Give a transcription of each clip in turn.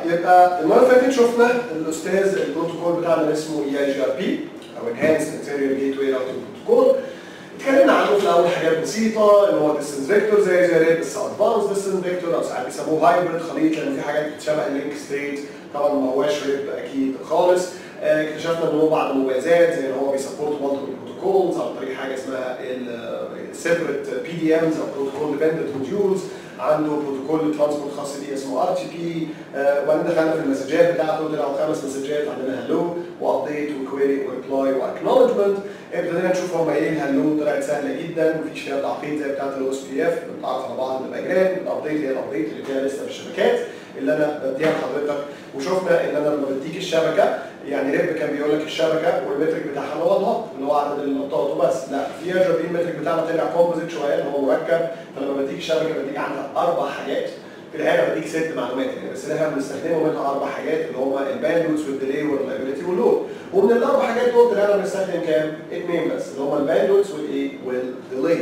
يبقى المره اللي فاتت شفنا الاستاذ البروتوكول بتاعنا اسمه اي اي جي ار بي او انهانس انتيريور جيت واي راوتنج بروتوكول اتكلمنا عنه في الاول حاجات بسيطه اللي هو ديستنس فيكتور زي زي ريد بس ادفانس ديستنس فيكتور او ساعات بيسموه هايبرد خليط لان في حاجات بتشبه اللينك ستيت طبعا ما هواش ريد اكيد خالص آه، اكتشفنا ان هو بعض المميزات زي ان هو بيسبورت مالتيبل بروتوكولز عن طريق حاجه اسمها السيبريت بي دي امز او بروتوكول ديبندنت موديولز عنده بروتوكول ترانسبورت خاص بيه اسمه ار تي بي وبعدين دخلنا في المسجات بتاعته طلعوا خمس مسجات عندنا هلو وابديت وكويري وريبلاي واكنولجمنت ابتدينا نشوف هم ايه الهلو طلعت سهله جدا مفيش فيها تعقيد زي بتاعت الاو اس بي اف بنتعرف على بعض الاجرام الابديت هي الابديت اللي فيها لسه في الشبكات اللي انا بديها لحضرتك وشفنا ان انا لما بديك الشبكه يعني ريب كان بيقول لك الشبكه والمترك بتاعها اللي هو الهوب اللي هو عدد النقطات وبس لا في اجر بي المترك بتاعنا طلع كومبوزيت شويه اللي هو مركب فلما بديك الشبكه بديك عنها اربع حاجات في النهايه بديك ست معلومات يعني بس احنا بنستخدمه منها اربع حاجات اللي هم الباندويث والديلي والريلايبيلتي واللود ومن الاربع حاجات دول طلعنا بنستخدم كام؟ اثنين بس اللي هم الباندويث والايه؟ والديلي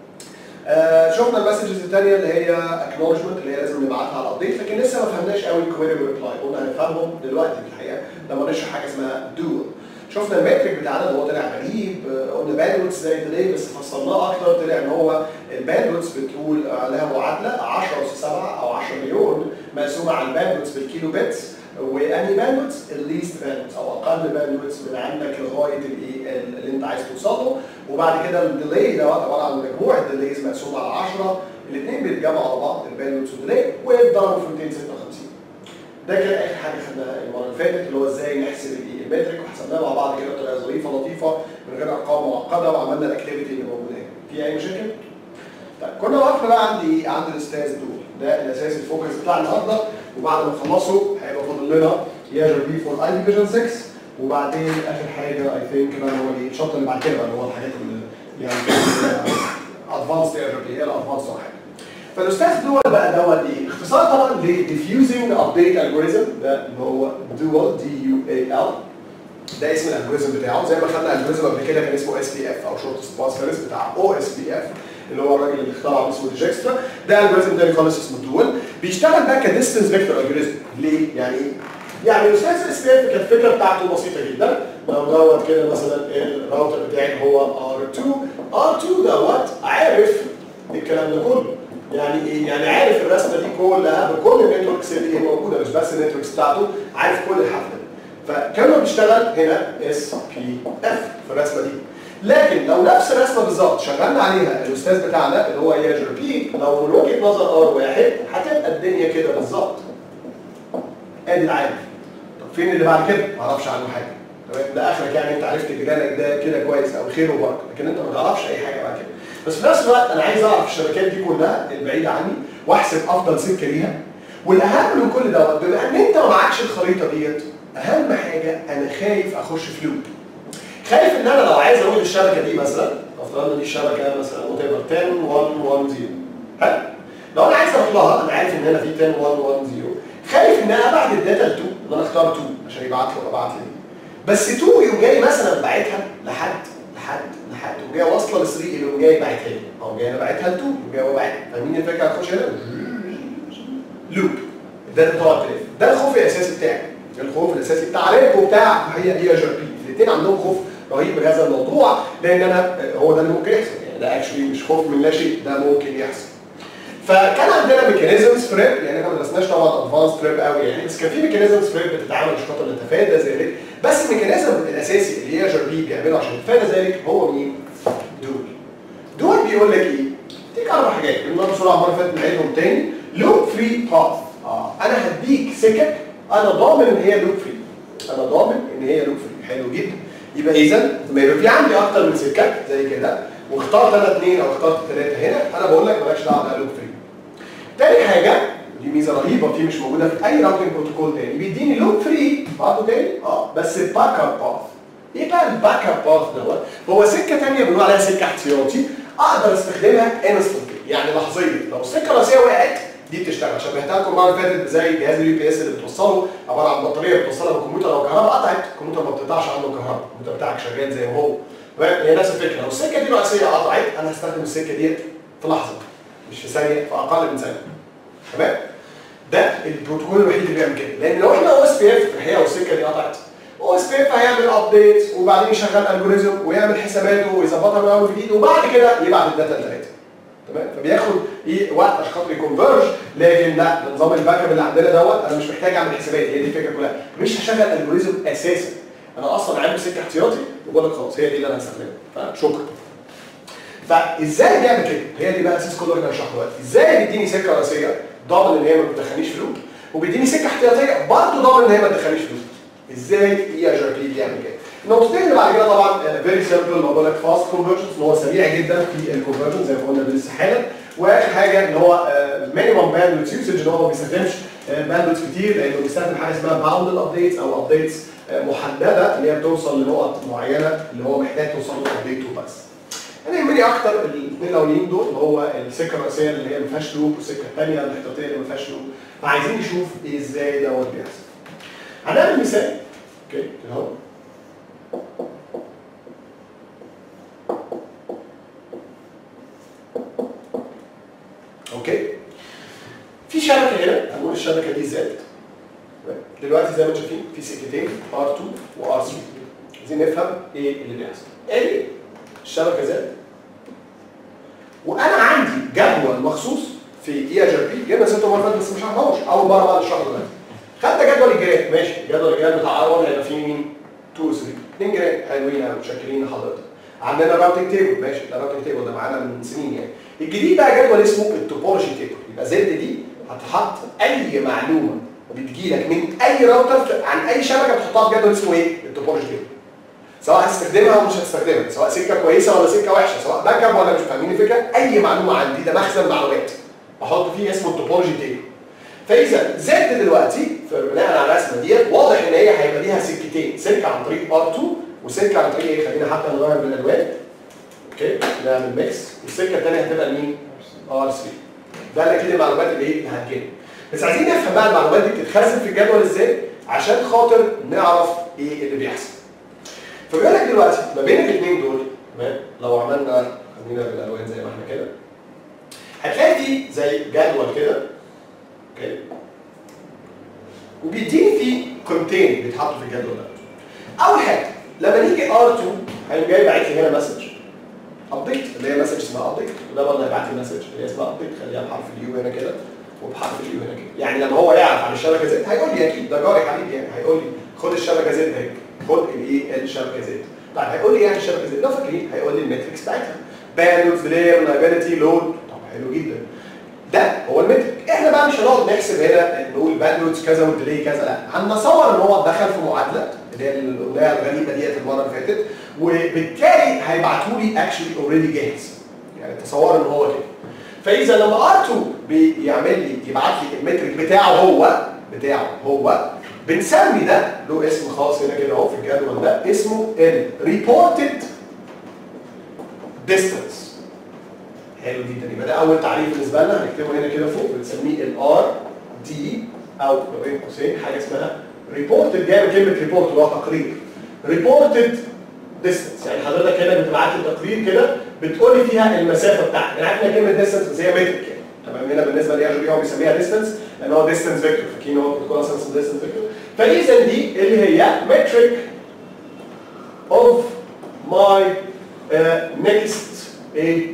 آه شفنا المسجز الثانيه اللي هي اكنولجمنت اللي هي لازم نبعتها على الابديت لكن لسه ما فهمناش قوي الكويري والريبلاي قلنا هنفهمهم دلوقتي في الحقيقه لما نشرح حاجه اسمها دول شفنا المترك بتاعنا اللي هو طلع غريب آه، قلنا باندويتس زي ديلي بس فصلناه اكتر طلع ان هو الباندويتس بتقول آه، لها معادله 10 اس 7 او 10 مليون مقسومه على الباندويتس بالكيلو بيتس واني باندويتس الليست باندويتس او اقل باندويتس من عندك لغايه الايه اللي انت عايز توصل له وبعد كده الديلي ده عباره عن مجموعه ديليز مقسومه على 10 الاثنين بيتجمعوا على بعض الباندويتس والديلي ويتضربوا في 256 ده كان اخر حاجه خدناها المره اللي فاتت اللي هو ازاي نحسب الايه المترك وحسبناها مع بعض كده بطريقه ظريفه لطيفه من غير ارقام معقده وعملنا الاكتيفيتي اللي موجوده هنا في اي مشاكل؟ طيب كنا وقفنا بقى عند ايه؟ عند الاستاذ دول ده الاساس الفوكس بتاع النهارده وبعد ما نخلصه هيبقى فاضل لنا ياجر بي فور اي ديفيجن 6 وبعدين اخر حاجه اي ثينك بقى هو ايه الشابتر اللي بعد كده بقى اللي هو الحاجات اللي يعني ادفانس ياجر بي هي الادفانس ولا حاجه فالاستاذ دول بقى دوت ايه؟ اختصار طبعا لديفيوزنج ابديت الجوريزم ده اللي هو دول دي يو اي ال ده اسم الالجوريزم بتاعه زي ما خدنا الجوريزم قبل كده كان اسمه اس بي اف او شورت باس بتاع او اس بي اف اللي هو الراجل اللي اخترعه اسمه ديجكسترا ده الجوريزم تاني خالص اسمه دول بيشتغل بقى كديستنس فيكتور الجوريزم ليه؟ يعني ايه؟ يعني الاستاذ اس بي اف كانت الفكره بتاعته بسيطه جدا لو دوت كده مثلا الراوتر بتاعي هو ار2 ار2 دوت عارف الكلام ده كله يعني ايه؟ يعني عارف الرسمه دي كلها بكل النتوركس اللي هي موجوده مش بس النتوركس بتاعته عارف كل الحفله دي فكان بيشتغل هنا اس بي اف في الرسمه دي لكن لو نفس الرسمه بالظبط شغلنا عليها الاستاذ بتاعنا اللي هو ياجر بي لو من وجهه نظر ار واحد هتبقى الدنيا كده بالظبط ادي العارف طب فين اللي بعد كده؟ ما اعرفش عنه حاجه تمام ده اخرك يعني انت عرفت جيرانك ده كده كويس او خير وبركه لكن انت ما تعرفش اي حاجه بعد كده بس في نفس الوقت انا عايز اعرف الشبكات دي كلها البعيده عني واحسب افضل سكه ليها والاهم من كل دوت بما ان انت ما معكش الخريطه ديت اهم حاجه انا خايف اخش في لوب خايف ان انا لو عايز اقول الشبكه دي مثلا افترضنا دي الشبكه مثلا وات 10 1 1 0 حلو لو انا عايز اروح لها انا عارف ان هنا في 10 1 1 0 خايف ان انا ابعت الداتا ل 2 ان انا اختار 2 عشان يبعت لي ابعت لي بس 2 يقوم جاي مثلا باعتها لحد لحد لحد وجايه واصله ل 3 اللي يقوم جاي باعتها لي او جاي انا باعتها ل 2 يقوم جاي باعتها فاهمين الفكره هتخش هنا لوب الداتا بتقعد تلف ده الخوف الاساسي بتاعي الخوف الاساسي بتاع ريب وبتاع هي هي جي بي الاثنين عندهم خوف رهيب من هذا الموضوع لان انا هو ده اللي ممكن يحصل يعني ده اكشلي مش خوف من لا شيء ده ممكن يحصل فكان عندنا ميكانيزمز في ريب يعني احنا ما درسناش طبعا ادفانس ريب قوي يعني بس كان في ميكانيزمز في ريب بتتعامل عشان خاطر نتفادى ذلك بس الميكانيزم الاساسي اللي هي جي بي بيعمله عشان يتفادى ذلك هو مين؟ دول دول بيقول لك ايه؟ اديك اربع حاجات قلنا بسرعه المره اللي فاتت نعيدهم تاني لوب فري باث اه انا هديك سكك انا ضامن ان هي لوب فري انا ضامن ان هي لوب فري حلو جدا يبقى اذا لما يبقى في عندي اكتر من سكه زي كده واخترت انا اثنين او اخترت ثلاثه هنا انا بقول لك مالكش دعوه ده لوب فري تاني حاجه دي ميزه رهيبه في مش موجوده في اي راوتنج بروتوكول تاني بيديني لوب فري بعده تاني اه بس باك اب باث ايه بقى الباك اب باث دوت هو سكه ثانيه بنقول عليها سكه احتياطي اقدر استخدمها انستنتلي يعني لحظيا لو السكه الرئيسيه وقعت دي بتشتغل شبهتها لكم المره اللي فاتت زي جهاز اليو بي اس اللي بتوصله عباره عن بطاريه بتوصلها بالكمبيوتر لو الكهرباء قطعت الكمبيوتر ما بتقطعش عنه الكهرباء الكمبيوتر بتاعك شغال زي ما هو هي نفس الفكره لو السكه دي الرئيسيه قطعت انا هستخدم السكه ديت في لحظه مش في ثانيه في اقل من ثانيه تمام ده البروتوكول الوحيد اللي بيعمل كده لان لو احنا او اس بي اف هي والسكه دي قطعت او اس بي اف هيعمل ابديت وبعدين يشغل الجوريزم ويعمل حساباته ويظبطها من اول وجديد وبعد كده يبعت الداتا للداتا تمام فبياخد ايه وقت عشان خاطر يكونفرج لكن لا نظام الباك اب اللي عندنا دوت انا مش محتاج اعمل حسابات هي دي الفكره كلها مش هشغل الجوريزم اساسا انا اصلا عامل سكه احتياطي وبقول لك خلاص هي دي اللي انا هستخدمها فشكرا فازاي بيعمل كده؟ هي دي بقى اساس كل اللي هنشرحه دلوقتي ازاي بيديني سكه رئيسيه ضامن ان هي ما بتدخلنيش فلوس وبيديني سكه احتياطيه برضه ضامن ان هي ما تدخلنيش فلوس ازاي اي اجر بي بيعمل كده؟ النقطتين اللي بعد كده طبعا فيري سمبل ما بقول لك فاست كونفرجنس ان هو سريع جدا في الكونفرجن زي ما قلنا لسه حالا واخر حاجه ان هو مينيمم باندويث يوسج ان هو ما بيستخدمش باندويث كتير لانه بيستخدم حاجه اسمها باوندد ابديتس او ابديتس محدده اللي هي بتوصل لنقط معينه اللي هو محتاج توصل له ابديت بس. انا يهمني اكتر الاثنين الاولين دول اللي هو السكه الرئيسيه اللي هي ما فيهاش لوب والسكه الثانيه الاحتياطيه اللي ما فيهاش لوب فعايزين نشوف إيه ازاي دوت بيحصل. هنعمل مثال اوكي اهو اوكي في شبكه هنا هنقول الشبكه دي زد دلوقتي زي ما انتم شايفين في سكتين R2 و R3 عايزين نفهم ايه اللي بيحصل ادي الشبكه زد وانا عندي جدول مخصوص في اي اجر بي جبنا ست مرات بس مش هنحوش اول مره بعد الشهر دلوقتي خدت جدول الجيران ماشي جدول الجيران بتاع ار 1 هيبقى فيه مين 2 و 3 اثنين جيران حلوين قوي متشكرين لحضرتك عندنا راوتنج تيبل ماشي ده راوتنج تيبل ده معانا من سنين يعني الجديد بقى جدول اسمه التوبولوجي تيبل يبقى زد دي هتحط اي معلومه بتجيلك من اي راوتر عن اي شبكه بتحطها في جدول اسمه ايه؟ التوبولوجي تيبل سواء هتستخدمها او مش هتستخدمها سواء سكه كويسه ولا سكه وحشه سواء باك اب ولا مش فاهمين الفكره اي معلومه عندي ده مخزن معلومات بحط فيه اسمه التوبولوجي تيبل فاذا زد دلوقتي بناء على الرسمه ديت واضح ان هي هيبقى ليها سكتين سكه عن طريق ار2 وسكه عن طريق ايه خلينا حتى نغير بالالوان اوكي نعمل ميكس والسكه الثانيه هتبقى مين؟ ار 3 ده اللي كده المعلومات اللي ايه اللي هتجيلنا بس عايزين نفهم بقى المعلومات دي بتتخزن في الجدول ازاي عشان خاطر نعرف ايه اللي بيحصل فبيقول لك دلوقتي ما بين الاثنين دول تمام لو عملنا خلينا بالالوان زي ما احنا كده هتلاقي في زي جدول كده اوكي وبيديني فيه قيمتين بيتحطوا في الجدول ده اول حاجه لما نيجي ار2 هيقوم جاي باعت لي هنا مسج ابديت اللي هي مسج اسمها ابديت وده برضه هيبعت لي مسج اللي هي اسمها ابديت خليها بحرف اليو هنا كده وبحرف اليو هنا كده يعني لما هو يعرف عن الشبكه زد هيقول لي اكيد ده جاري حبيبي يعني هيقول لي خد الشبكه زد اهي خد الايه الشبكه زد طيب هيقول لي يعني الشبكه زد لو فاكرين هيقول لي المتركس بتاعتها باندوث ديلي لايبيلتي لود طب حلو جدا ده هو المترك احنا بقى مش هنقعد نحسب هنا نقول باندوث كذا والديلي كذا لا هنتصور ان هو دخل في معادله اللي هي الاغنيه الغريبه ديت المره اللي فاتت وبالتالي هيبعتوا لي اكشلي اوريدي جاهز يعني تصور ان هو كده فاذا لما ار2 بيعمل لي يبعت لي المترك بتاعه هو بتاعه هو بنسمي ده له اسم خاص هنا كده اهو في الجدول ده اسمه الريبورتد ديستانس حلو جدا يبقى ده اول تعريف بالنسبه لنا هنكتبه هنا كده فوق بنسميه الار دي او ما بين قوسين حاجه اسمها ريبورتد جايه من كلمه ريبورت اللي هو تقرير ريبورتد ديستانس يعني حضرتك هنا بتبعت لي تقرير كده بتقول لي فيها المسافه بتاعتك انا عارف ان كلمه ديستانس بس هي متر يعني تمام هنا بالنسبه لي هو بيسميها ديستانس لان هو ديستانس فيكتور فاكرين هو بتكون اصلا اسمه ديستانس فيكتور فاذا دي اللي هي مترك اوف ماي نيكست ايه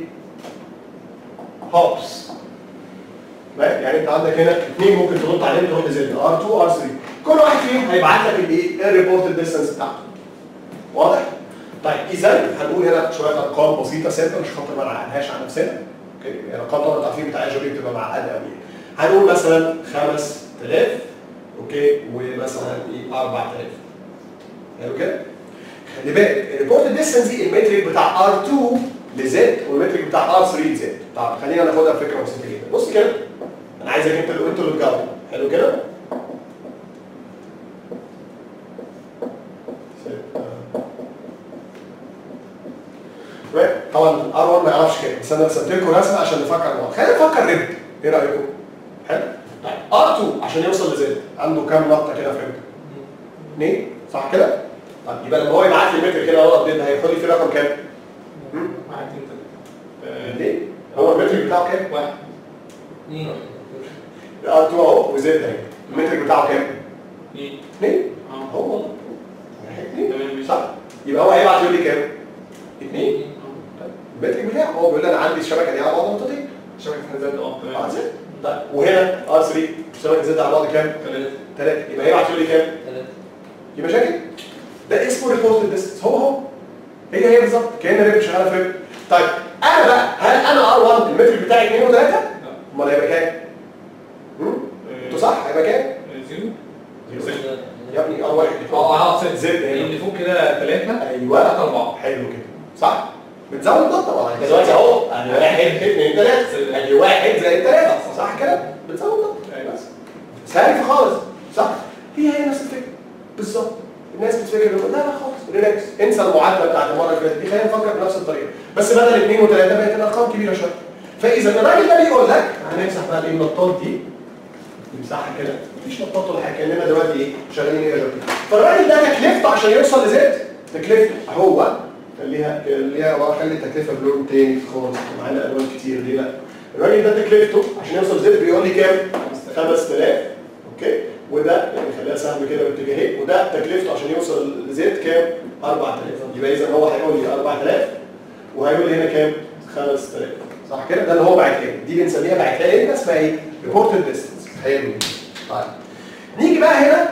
هوبس يعني انت عندك هنا اثنين ممكن ترد عليهم تروح لزد ار2 ار3 كل واحد فيهم هيبعت لك الايه الريبورت ديستانس بتاعته واضح طيب اذا هنقول هنا شويه ارقام بسيطه ثابته مش خاطر ما نعقدهاش على نفسنا اوكي يعني الارقام طبعا التعريف بتاع اجابي بتبقى معقده قوي هنقول مثلا 5000 اوكي ومثلا ايه 4000 حلو كده خلي بالك الريبورت ديستانس دي المترك بتاع ار2 لزد والمترك بتاع ار3 لزد طب خلينا ناخدها بفكره بسيطه جدا بص كده انا عايزك انت اللي انتوا اللي تجاوبوا حلو كده طبعا ار 1 ما يعرفش كده بس انا رسمت لكم رسمه عشان نفكر بعض خلينا نفكر ريب ايه رايكم؟ حلو طيب ار 2 عشان يوصل لزد عنده كام نقطه كده في ريب؟ اثنين صح كده؟ طيب يبقى لما هو يبعت لي متر كده اهو ابديت هياخد لي في رقم كام؟ ليه؟ هو المتر بتاعه كام؟ واحد اثنين ار 2 اهو وزد اهي المترك بتاعه كام؟ اثنين 2 اه هو والله اتنين. تمام ماشي. صح يبقى هو هيبعت يقول لي كام؟ 2 اه. المترك بتاعه هو بيقول لي انا عندي الشبكه دي على بعض نقطتين شبكة زد اه اه تمام زد طيب وهنا ار 3 الشبكه زد على بعض كام؟ ثلاثة 3 يبقى هيبعت يقول لي كام؟ ثلاثة في مشاكل؟ ده اسمه ريبورت ديستنس هو هو هي هي بالظبط كان ريب شغاله في ريب طيب انا بقى هل انا ار 1 المتر بتاعي 2 و3 لا امال هيبقى كام؟ هم؟ انتوا صح هيبقى كام؟ زيرو زيرو. يا ابني ار 1 اه اه ست زد هنا اللي فوق كده ثلاثة ايوه ثلاثة أربعة حلو كده صح؟ بتزود نقطة طبعا انت دلوقتي اهو انا واحد اثنين ثلاثة ادي واحد زائد ثلاثة صح كده؟ بتزود نقطة أيوة. بس سهل خالص صح؟ هي هي نفس الفكرة بالظبط الناس بتفكر إنه لا لا خالص ريلاكس انسى المعادلة بتاعت المرة اللي فاتت دي خلينا نفكر بنفس الطريقة بس بدل اثنين وثلاثة بقت الارقام كبيرة شوية فاذا الراجل ده بيقول لك هنمسح بقى الايه النطاط دي نمسحها كده مفيش نطاط ولا حاجه كاننا دلوقتي ايه شغالين ايه يا جماعه فالراجل ده تكلفته عشان يوصل لزد تكلفته هو خليها خليها بقى خلي التكلفه بلون تاني خالص معانا الوان كتير ليه لا الراجل ده تكلفته عشان يوصل لزد بيقول لي كام 5000 اوكي وده يعني خليها سهم كده باتجاهين وده تكلفته عشان يوصل لزد كام 4000 يبقى اذا هو هيقول لي 4000 وهيقول لي هنا كام 5000 صح كده ده اللي هو بعتها لي دي بنسميها بعتها لي اسمها ايه ريبورتد ديستنس حلو طيب نيجي بقى هنا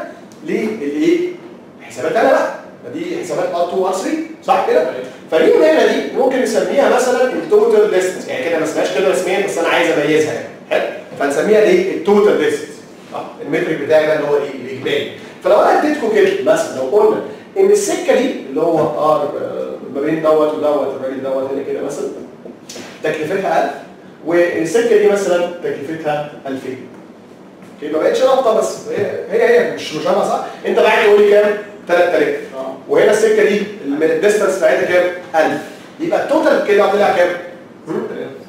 للايه حسابات انا بقى ما دي حسابات ار 2 وار 3 صح كده فمين هنا دي ممكن نسميها مثلا التوتال ديستنس يعني كده ما اسمهاش كده رسميا بس انا عايز اميزها يعني حلو فنسميها ايه التوتال ديستنس صح المترك بتاعي بقى اللي هو ايه الاجمالي فلو انا اديتكم كده مثلا لو قلنا ان السكه دي اللي هو ار ما بين دوت ودوت الراجل دوت هنا كده مثلا تكلفتها 1000 والسكه دي مثلا تكلفتها 2000 اوكي ما بقتش رابطه بس هي هي, هي مش مش أنا صح انت بعت تقول لي كام 3000 اه وهنا السكه دي الديستنس بتاعتها كام 1000 يبقى التوتال كده طلع كام هم؟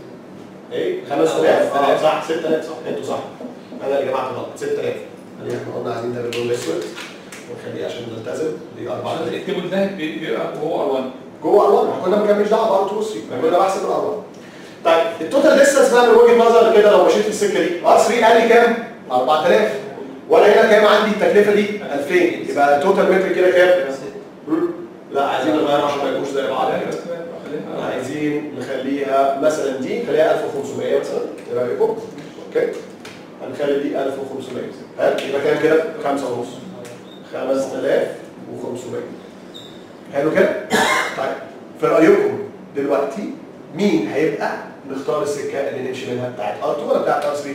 ايه 5000 اه صح 6000 صح انتوا صح انا اللي جمعت غلط 6000 احنا قلنا عايزين ده باللون الاسود ونخليه عشان نلتزم دي 4000 عشان التيبل ده بي- بيبقى وهو ار 1 جوه ار 1 كنا ما كانش دعوه بار 2 3 كنا بحسب الار 1 طيب التوتال ديستنس بقى من وجهه نظر كده لو مشيت في السكه دي ار 3 قال لي كام 4000 وانا هنا كام عندي التكلفه دي 2000 يبقى التوتال متر كده كام مم. لا عايزين نغير عشان ما يبقوش زي بعض كده خليها عايزين نخليها مثلا دي خليها 1500 مثلا ايه رايكم اوكي هنخلي دي 1500 حلو يبقى كام كده 5 ونص 5500 حلو كده طيب في رايكم دلوقتي مين هيبقى نختار السكه اللي نمشي منها بتاعت ار2 ولا بتاعت ار3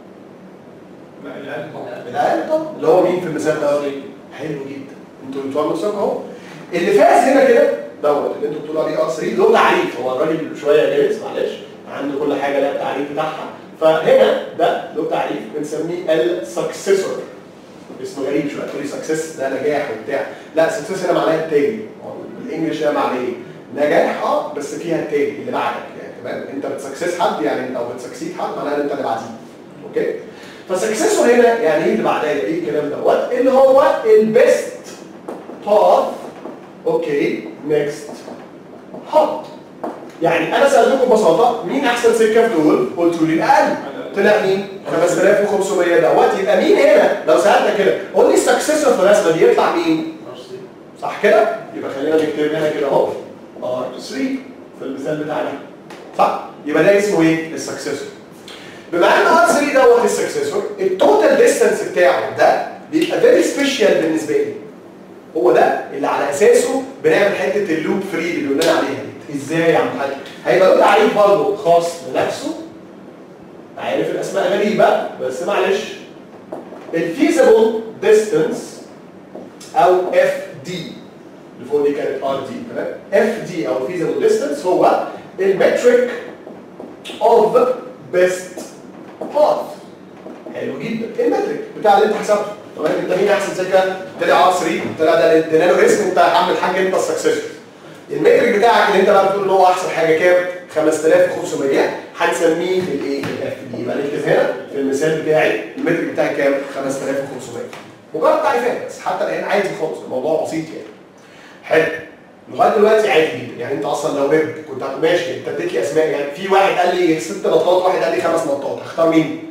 لا الأقل طبعا الاقل طبعا اللي هو مين في المثال ده حلو جدا انتوا بتوع نفسكم اهو اللي فاز هنا كده دوت اللي انتوا بتقولوا عليه ار 3 له تعريف هو الراجل شويه جالس معلش عنده كل حاجه لها التعريف بتاعها فهنا ده له تعريف بنسميه السكسيسور اسمه غريب شويه تقولي سكسس ده نجاح وبتاع لا سكسس هنا معناها التاني هو بالانجلش ده معناه ايه؟ نجاح اه بس فيها التاني اللي بعدك يعني تمام انت بتسكسس حد يعني او بتسكسيد حد معناها ان انت اللي بعديه اوكي فسكسسور هنا يعني ايه اللي بعدها ايه الكلام دوت اللي هو البيست باث اوكي نيكست هوب يعني انا سالتكم ببساطه مين احسن سكه في دول قلتوا لي الاقل طلع مين 5500 دوت يبقى مين هنا لو سالتك كده قول لي السكسسور في الرسمه دي يطلع مين صح كده يبقى خلينا نكتب هنا كده اهو ار 3 في المثال بتاعنا صح يبقى ده اسمه ايه السكسسور بما ان ار 3 دوت السكسسور التوتال ديستانس بتاعه ده بيبقى فيري سبيشال بالنسبه لي هو ده اللي على اساسه بنعمل حته اللوب فري اللي قلنا عليها دي ازاي يا عم الحاج هيبقى له تعريف برضه خاص بنفسه عارف الاسماء غريبه بس معلش الفيزبل ديستانس او اف دي اللي فوق دي كانت ار دي تمام اف دي او الفيزبل ديستانس هو المتريك اوف بيست باث حلو جدا المترك بتاع اللي انت حسبته تمام انت مين احسن سكه طلع ار 3 طلع ده اللي ادينا له اسم انت يا عم الحاج انت السكسسور المترك بتاعك اللي انت بقى بتقول ان هو احسن حاجه كام 5500 هنسميه الايه الاف دي يبقى نكتب هنا في المثال بتاعي المترك بتاعي كام 5500 مجرد تعريفات بس حتى الان عادي خالص الموضوع بسيط يعني حلو لغايه دلوقتي عادي جدا يعني انت اصلا لو رب كنت هت- ماشي انت اديت لي اسماء يعني في واحد قال لي ست نطاط واحد قال لي خمس نطاط هختار مين؟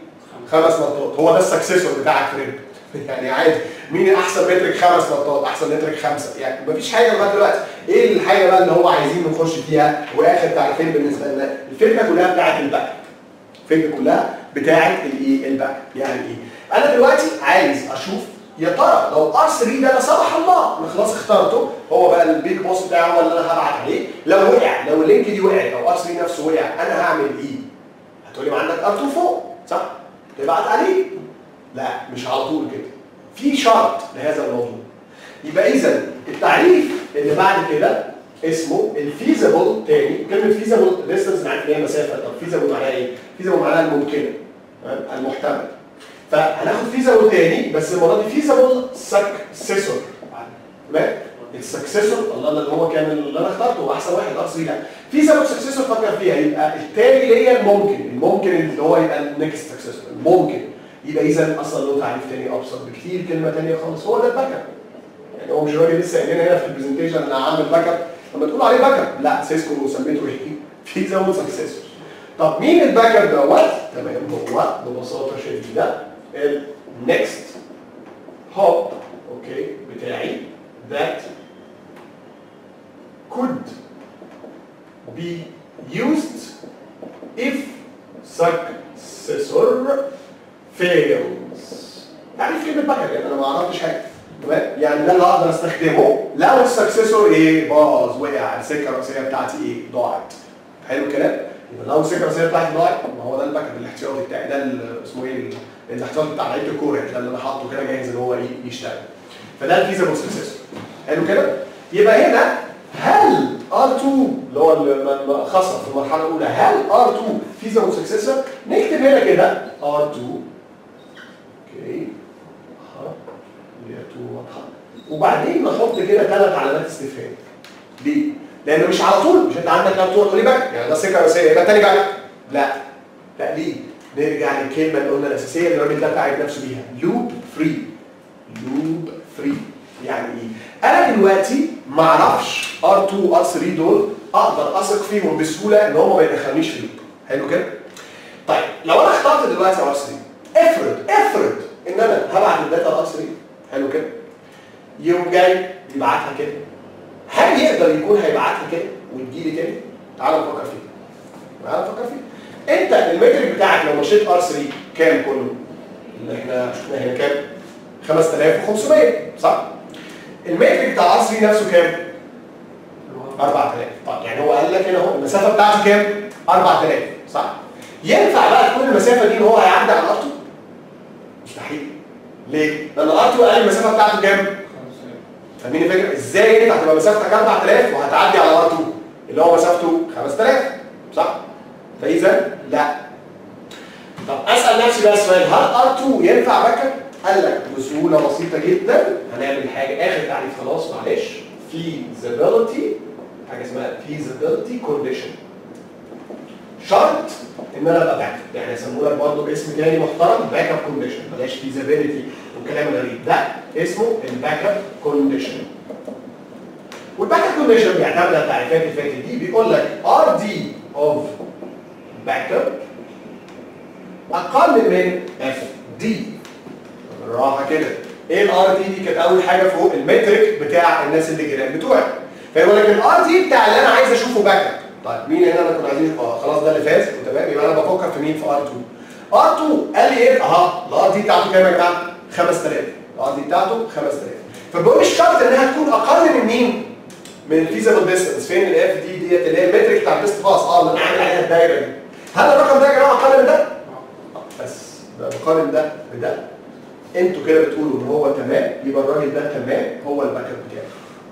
خمس نطات هو ده السكسيسور بتاعك في ريب يعني عادي مين احسن مترك خمس نطات احسن مترك خمسه يعني مفيش حاجه لغايه دلوقتي ايه الحاجه بقى اللي هو عايزين نخش فيها واخر تعريفين بالنسبه لنا الفكره كلها بتاعت الباك الفكره كلها بتاعت الايه الباك يعني ايه انا دلوقتي عايز اشوف يا ترى لو ار 3 ده لا سمح الله انا خلاص اخترته هو بقى البيج بوس بتاعي هو اللي انا هبعت عليه لو وقع لو اللينك دي وقعت او ار 3 نفسه وقع انا هعمل ايه؟ هتقولي ما عندك ار 2 فوق صح؟ تبعت عليه لا مش على طول كده في شرط لهذا الموضوع يبقى اذا التعريف اللي بعد كده اسمه الفيزابل تاني كلمه فيزابل ديستنس معناها ان هي مسافه طب فيزابل معناها ايه؟ فيزابل معناها الممكنه تمام؟ المحتمل فهناخد فيزابل تاني بس المره دي فيزابل سكسيسور تمام؟ السكسيسور الله اللي هو كان اللي انا اخترته هو احسن واحد ار 3 لا فيزابل سكسيسور فكر فيها يبقى التاني اللي هي الممكن الممكن اللي هو يبقى النكست سكسيسور الممكن يبقى اذا اصلا له تعريف تاني ابسط بكتير كلمه تانيه خالص هو ده الباك اب يعني هو مش الراجل لسه قايل لنا هنا في البرزنتيشن انا عامل باك اب لما تقول عليه باك اب لا سيسكو سميته ايه؟ فيزابل سكسيسور طب مين الباك اب دوت؟ تمام هو ببساطه شديده النكست هوب اوكي بتاعي that could be used if successor fails تعريف كلمة باك اب يعني انا ما اعرفش حاجة تمام يعني ده اللي اقدر استخدمه لو السكسسور ايه باظ وقع السكه الرئيسيه بتاعتي ايه ضاعت حلو الكلام يبقى لو السكه الرئيسيه بتاعتي ضاعت ما هو ده الباك اب الاحتياطي بتاعي ده ال- اسمه ايه الاحتياطي بتاع لعيبه الكوره ده اللي انا حاطه كده جاهز ان هو ايه يشتغل فده الفيزابل سكسسور حلو كده يبقى هنا هل R2 اللي هو اللي خاصه في المرحله الاولى هل R2 فيزابل سكسسور نكتب هنا كده R2 اوكي اها اللي هي 2 واضحه وبعدين نحط كده ثلاث علامات استفهام ليه؟ لان مش على طول مش انت عندك R2 تقول لي باك يعني ده سكه رئيسيه يبقى تاني باك لا لا ليه؟ نرجع للكلمه اللي قلنا الاساسيه اللي الراجل ده قاعد نفسه بيها لوب فري لوب فري يعني ايه؟ انا دلوقتي ما اعرفش R2 R3 دول اقدر اثق فيهم بسهوله ان هم ما يدخلنيش في لوب حلو كده؟ طيب لو انا اخترت دلوقتي R3 افرض افرض ان انا هبعت الداتا ل R3 حلو كده؟ يوم جاي يبعتها كده هل يقدر يكون هيبعتها كده وتجي لي كده؟ تعال نفكر فيها تعال نفكر فيها انت المترك بتاعك لو مشيت R3 كام كله؟ اللي احنا شفناه هنا كام؟ 5500 صح؟ المتر بتاع R3 نفسه كام؟ 4000 طب يعني هو قال لك هنا اهو المسافه بتاعتي كام؟ 4000 صح؟ ينفع بقى تكون المسافه دي ان هو هيعدي على R2؟ مستحيل ليه؟ لان R2 قال المسافه بتاعته كام؟ فاهمين الفكره؟ ازاي انت هتبقى مسافتك 4000 وهتعدي على R2 اللي هو مسافته 5000 صح؟ فاذا لا طب اسال نفسي بقى سؤال هل R2 ينفع باك اب؟ قال لك بسهوله بسيطه جدا هنعمل حاجه اخر تعريف خلاص معلش feasibility حاجه اسمها feasibility condition شرط ان انا ابقى باك اب يعني يسموه لك برضه اسم تاني محترم باك اب كونديشن بلاش feasibility والكلام الغريب ده اسمه الباك اب كونديشن والباك اب كونديشن بيعتمد على التعريفات اللي فاتت دي بيقول لك ار دي اوف باك اب اقل من اف دي بالراحه كده ايه الار دي دي كانت اول حاجه فوق المترك بتاع الناس اللي جيران بتوعي فيقول لك الار دي بتاع اللي انا عايز اشوفه باك اب طيب مين اللي انا كنا عايزين اه خلاص ده اللي فاز تمام يبقى انا بفكر في مين في ار 2 ار 2 قال لي ايه اها الار دي بتاعته كام يا جماعه 5000 الار دي بتاعته 5000 فبقول الشرط انها تكون اقل من مين من الفيزابل ديستنس فين الاف دي ديت اللي هي المترك بتاع البيست باس اه اللي انا عامل عليها الدايره دي هل الرقم ده يا جماعه اقل من ده؟ بس ده بقارن ده بده انتوا كده بتقولوا ان هو تمام يبقى الراجل ده تمام هو الباك اب بتاعي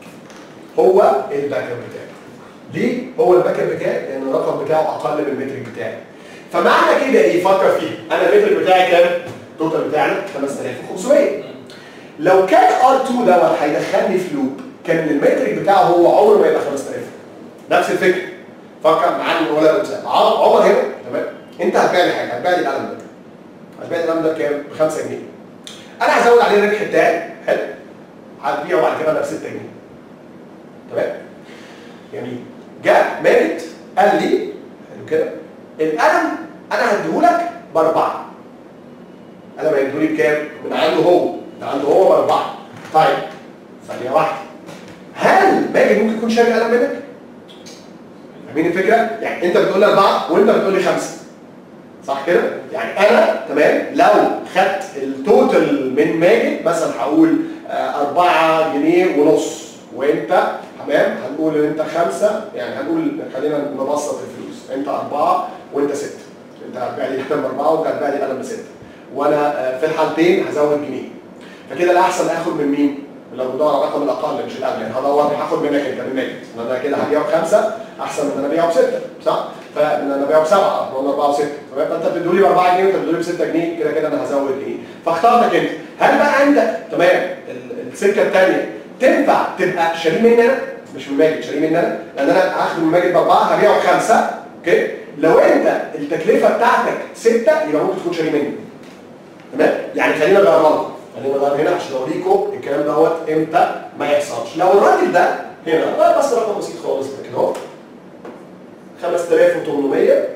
هو الباك اب بتاعي ليه هو الباك اب بتاعي لان الرقم بتاعه اقل من المترك بتاعي فمعنى كده ايه فكر فيه انا المترك بتاعي كام التوتال بتاعنا 5500 لو كان R2 دوت هيدخلني في لوب كان المترك بتاعه هو عمره ما يبقى 5000 نفس الفكره فكر معانا ولا مثال عمر هنا تمام انت هتبيع لي حاجه هتبيع لي القلم ده هتبيع لي القلم ده بكام؟ ب 5 جنيه انا هزود عليه الربح بتاعي حلو هتبيعه بعد كده ب 6 جنيه تمام جميل جاء مالك قال لي حلو كده القلم انا هديهولك باربعه انا بيدوا لي بكام؟ من عنده هو من عنده هو باربعه طيب ثانيه واحده هل ماجد ممكن يكون شاري قلم منك؟ فاهمين الفكره؟ يعني انت بتقول لي اربعه وانت بتقول لي خمسه صح كده؟ يعني انا تمام لو خدت التوتال من ماجد مثلا هقول 4 جنيه ونص وانت تمام هنقول ان انت خمسه يعني هنقول خلينا نبسط الفلوس انت اربعه وانت سته انت هتبيع لي قلم اربعه وانت هتبيع لي قلم بسته وانا آه، في الحالتين هزود جنيه فكده الاحسن اخد من مين؟ لو بدور على الرقم الاقل مش الاغلى يعني هدور هاخد منك انت من ماجد ان انا كده هبيعه بخمسه احسن من ان انا ابيعه بسته صح؟ فان انا ابيعه بسبعه ولا اربعه وسته تمام فانت بتدوا لي ب 4 جنيه وانت بتدوا لي ب 6 جنيه كده كده انا هزود جنيه فاختارتك انت هل بقى عندك تمام ال- السكه الثانيه تنفع تبقى شاريه مني انا مش من ماجد شاريه مني انا لان انا هاخد من ماجد باربعه هبيعه بخمسه اوكي لو انت التكلفه بتاعتك سته يبقى ممكن تكون شاريه مني تمام يعني خلينا نغيرها خلينا نغير هنا عشان اوريكم الكلام دوت امتى ما يحصلش لو الراجل ده هنا لا بس رقم بسيط خالص لكن اهو 5800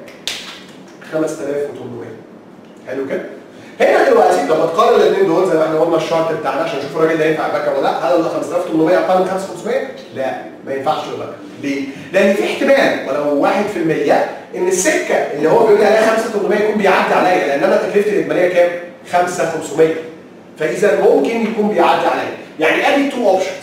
5800 حلو كده هنا دلوقتي لما تقارن الاثنين دول زي ما احنا قلنا الشارت بتاعنا عشان نشوف الراجل ده ينفع باك ولا لا هل ال 5800 اقل من 5500 لا ما ينفعش يبقى باك ليه؟ لان في احتمال ولو 1% ان السكه اللي هو بيقول لي عليها 5800 يكون بيعدي عليا لان انا تكلفتي الاجماليه كام؟ 5500 فاذا ممكن يكون بيعدي عليا يعني ادي تو اوبشنز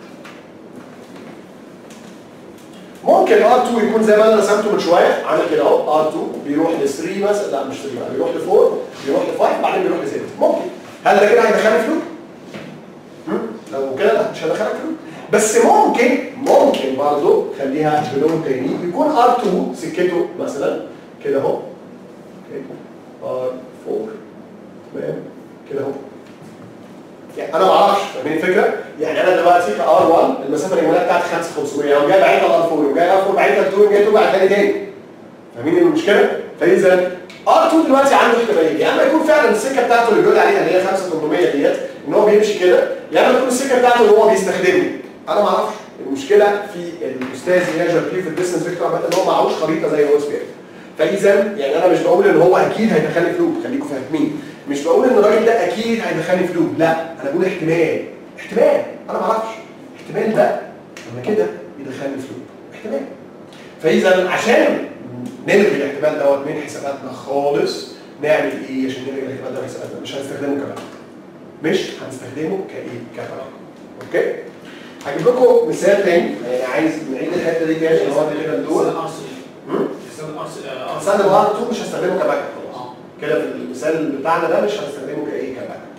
ممكن R2 يكون زي ما انا رسمته من شويه عامل كده اهو R2 بيروح ل 3 مثلا لا مش 3 بقى بيروح ل 4 بيروح ل 5 بعدين بيروح ل 6 ممكن هل ده كده هيدخلني فلوس؟ هم؟ لو كده لا مش هيدخلك فلوس بس ممكن ممكن برضه خليها بلون تاني يكون R2 سكته مثلا كده اهو اوكي R4 تمام كده اهو يعني انا ما اعرفش فاهمين الفكره؟ يعني انا دلوقتي في ار 1 المسافه الاجماليه بتاعتي 5500 يعني جاي بعيدها لار 4 وجاي ار 4 بعيدها ل 2 جاي 2 بعد تاني تاني فاهمين المشكله؟ فاذا ار 2 دلوقتي عنده احتماليه يا اما يكون فعلا السكه بتاعته اللي بيقول عليها اللي هي 5800 ديت ان هو بيمشي كده يا اما تكون السكه بتاعته اللي هو بيستخدمني انا ما اعرفش المشكله في الاستاذ ياجر بيه في الديستنس فيكتور عامه ان هو معهوش خريطه زي او اس بي فاذا يعني انا مش بقول ان هو اكيد هيدخلني فلوس خليكم فاهمين مش بقول ان الراجل ده اكيد هيدخلني فلوس لا انا بقول احتمال احتمال انا ما اعرفش احتمال ده لما كده يدخلني فلوس احتمال فاذا عشان نلغي الاحتمال دوت من حساباتنا خالص نعمل ايه عشان نلغي الاحتمال ده من حساباتنا مش هنستخدمه كمان مش هنستخدمه كايه كرقم اوكي هجيب لكم مثال تاني يعني عايز نعيد الحته دي تاني اللي هو ده كده الدول هم؟ هستخدم ار 2 مش هستخدمه كباك اب خلاص كده في المثال بتاعنا ده مش هنستخدمه كايه كباك اب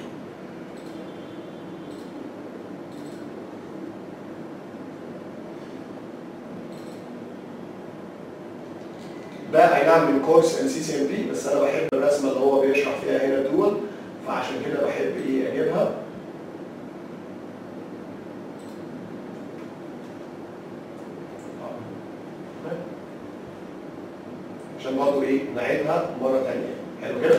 ده اي نعم من كورس ال سي سي ام بي بس انا بحب الرسمه اللي هو بيشرح فيها هنا دول فعشان كده بحب ايه اجيبها عشان برضه ايه نعيدها مره ثانيه حلو كده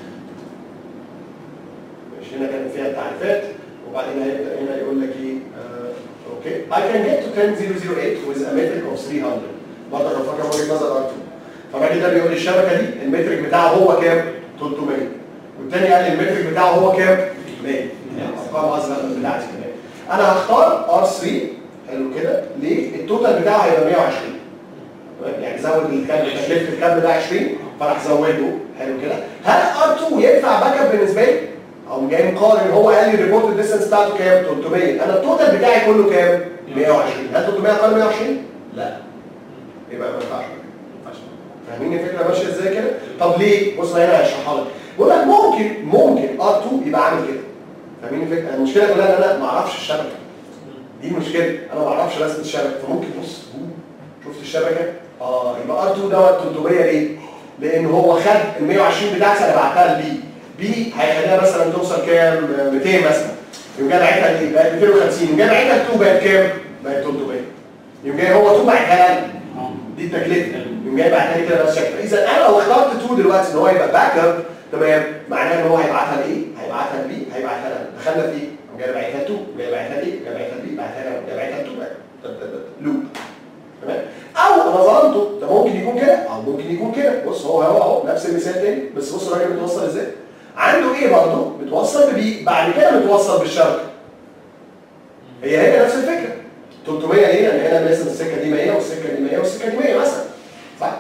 مش هنا كان فيها التعريفات وبعدين هيبدا هنا يقول لك ايه آه اوكي I can get to 10008 with a metric of 300 برضه كان فاكر وجهه نظر ار 2 فالراجل ده بيقول لي الشبكه دي المترك بتاعه هو كام؟ 300 والتاني قال لي المترك بتاعه هو كام؟ 100 يعني ارقام اصغر من بتاعتي كمان انا هختار ار 3 حلو كده ليه؟ التوتال بتاعه هيبقى 120 يعني زود الكم تكلفه الكم ده 20 فراح زوده حلو كده هل ار 2 ينفع باك اب بالنسبه لي؟ او جاي مقارن هو قال لي الريبورت ديستنس بتاعته كام؟ 300 انا التوتال بتاعي كله كام؟ 120 هل 300 اقل من 120 ؟ لا يبقى ما ينفعش فاهمين الفكره ماشيه ازاي كده؟ طب ليه؟ بص هنا هشرحها لك بقول لك ممكن ممكن ار 2 يبقى عامل كده فاهمين الفكره؟ المشكله كلها ان انا ما اعرفش الشبكه دي مشكله انا ما اعرفش رسم الشبكه فممكن بص شفت الشبكه؟ اه يبقى ار 2 دوت 300 ليه؟ لان هو خد ال 120 بتاعتي انا بعتها لبي بي هيخليها مثلا توصل كام 200 مثلا يقوم جاي باعتها ليه؟ بقت 250 يقوم جاي باعتها 2 بقت كام؟ بقت 300 يقوم جاي هو 2 باعتها لي دي التكلفه يقوم جاي باعتها لي كده بس شكل فاذا انا لو اخترت 2 دلوقتي ان هو يبقى باك اب تمام معناه ان هو هيبعتها لايه؟ هيبعتها لبي هيبعتها لنا دخلنا في ايه؟ قام جاي باعتها 2 جاي باعتها ليه؟ جاي باعتها لبي باعتها لنا جاي باعتها 2 لوب تمام او انا ظلمته ده ممكن يكون كده او ممكن يكون كده بص هو هو اهو نفس المثال تاني بس بص الراجل متوصل ازاي عنده ايه برضه متوصل ببي بعد كده متوصل بالشبكه هي هي نفس الفكره 300 ليه؟ لان هنا مثلا السكه دي 100 والسكه دي 100 والسكه دي 100 مثلا صح؟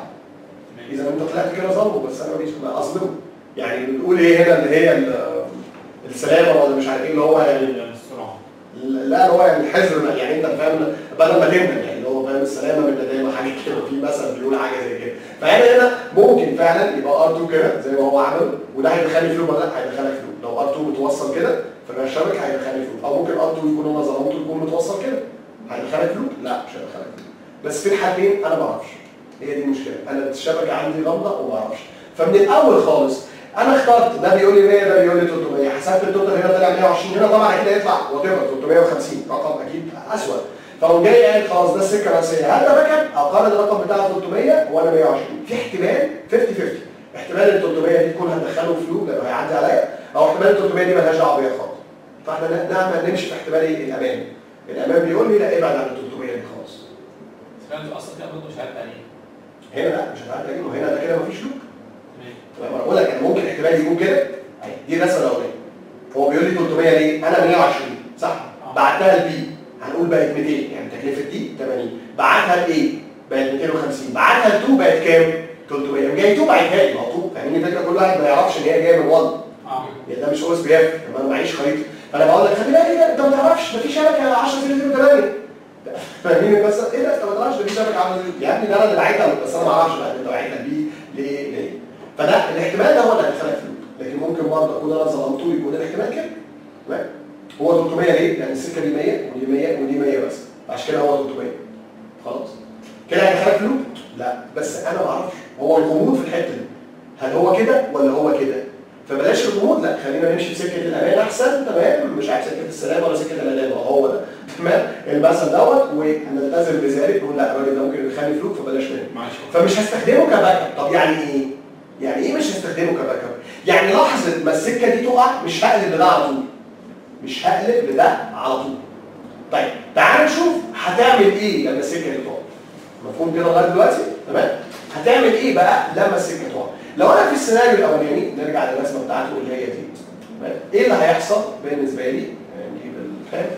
اذا انت طلعت كده ظلمه بس انا مش اظلمه يعني بنقول ايه هنا اللي هي ال- السلامه ولا مش عارف ايه اللي هو يعني السرعه لا اللي هو يعني الحذر يعني انت فاهم بدل ما تندم يعني اللي هو فاهم السلامه من الندامه حاجه كده في مثل بيقول حاجه زي كده فهنا هنا ممكن فعلا يبقى ار 2 كده زي ما هو عمل وده هيدخلني فلوب ولا لا هيدخلك فلوب لو ار 2 متوصل كده فيبقى الشبكه هيدخلني فلوب او ممكن ار 2 يكون انا ظلمته يكون متوصل كده هيدخلك فلوب لا مش هيدخلك فلوب بس في الحالتين انا ما اعرفش هي دي المشكله انا الشبكه عندي غامضه وما اعرفش فمن الاول خالص انا اخترت ده بيقول لي 100 ده بيقول لي 300 حسبت التوتال هنا طلع 120 هنا طبعا اكيد هيطلع وات ايفر 350 رقم اكيد اسوء فقوم جاي قايل خلاص ده السكه الرئيسيه هل ده باك اب اقارن الرقم بتاعه 300 وانا 120 في احتمال 50 50 احتمال ال 300 دي تكون هتدخله فلوب لانه هيعدي عليا او احتمال ال 300 دي مالهاش دعوه بيا خالص فاحنا نعمل نمشي في احتمال ايه الامان الامان بيقول لي لا ابعد عن ال 300 دي خالص سمعت اصلا كده برضه مش عارف عليه هنا لا مش هتعدي عليه وهنا ده كده مفيش لوب تمام تمام انا بقول لك انا ممكن احتمال يكون كده أهي، دي الرسمه الاولانيه هو بيقول لي 300 ليه؟ انا 120 صح؟ آه. بعتها لبي هنقول بقت 200 يعني تكلفه دي 80 بعتها لايه؟ بقت 250 بعتها ل 2 بقت كام؟ 300 يوم جاي 2 بعتها لي ما هو 2 فاهمين الفكره كل واحد ما يعرفش ان هي جايه من 1 اه يعني ده مش او اس بي اف انا معيش خريطه فانا بقول لك خلي بالك كده انت ما تعرفش ده في شبكه 10 0 8 فاهمين القصه؟ ايه ده انت ما تعرفش ده في شبكه عامله ازاي؟ يا ابني ده انا اللي باعتها بس انا ما اعرفش بقى انت باعتها ليه ليه ليه؟ فده الاحتمال ده هو اللي هيدخلك فلوس لكن ممكن برضه اكون انا ظلمته يكون الاحتمال كده تمام؟ هو 300 ليه؟ لان السكه دي 100 ودي 100 ودي 100 بس عشان كده هو 300 خلاص كده هيدخلك فلوس؟ لا بس انا ما اعرفش هو الغموض في الحته دي هل هو كده ولا هو كده؟ فبلاش الغموض لا خلينا نمشي في سكه الامان احسن تمام مش عارف سكه السلام ولا سكه الامان هو ده تمام المثل دوت ونلتزم بذلك نقول لا الراجل ده ممكن يدخلني فلوس فبلاش منه معلش فمش هستخدمه كباك اب طب يعني ايه؟ يعني ايه مش هستخدمه كباك اب؟ يعني لحظه ما السكه دي تقع مش هقلب لده على طول مش هقلب لده على طول طيب تعال نشوف هتعمل ايه لما السكه دي تقع مفهوم كده لغايه دلوقتي تمام هتعمل ايه بقى لما السكه تقع لو انا في السيناريو الاولاني نرجع للرسمه بتاعته اللي هي دي تمام ايه اللي هيحصل بالنسبه لي نجيب الخام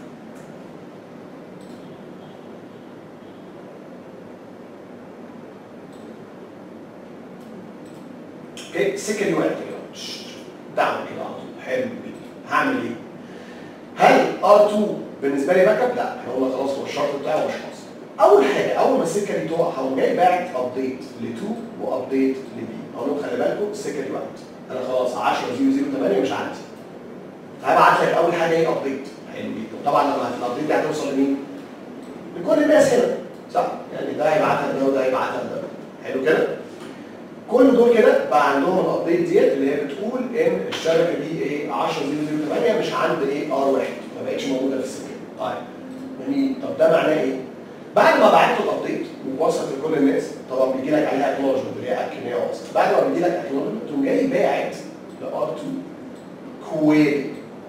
اوكي السكه دي وقعت كده شش، دعم كده على طول حلو جدا هعمل ايه؟ هل ار2 بالنسبه لي باك اب؟ لا احنا قلنا خلاص هو الشرط بتاعه مش حاصل. اول حاجه اول ما السكه دي تقع هقوم جاي باعت ابديت ل 2 وابديت ل بي اقول لهم خلي بالكم السكه دي وقعت انا خلاص 10 0 8 مش عندي هبعت لك اول حاجه ايه ابديت حلو جدا طبعا لما الابديت دي هتوصل لمين؟ لكل الناس هنا صح؟ يعني ده هيبعتها لده وده هيبعتها لده حلو كده؟ كل دول كده بقى عندهم الابديت ديت اللي هي بتقول ان الشبكه دي ايه 10 008 مش عند ايه ار واحد ما بقتش موجوده في السكه طيب جميل طب ده معناه ايه؟ بعد ما بعت له الابديت ووصلت لكل الناس طبعا بيجي لك عليها اكنولجمنت اللي هي اكد ان هي وصلت بعد ما بيجي لك اكنولجمنت تقوم جاي باعت لار 2 كويري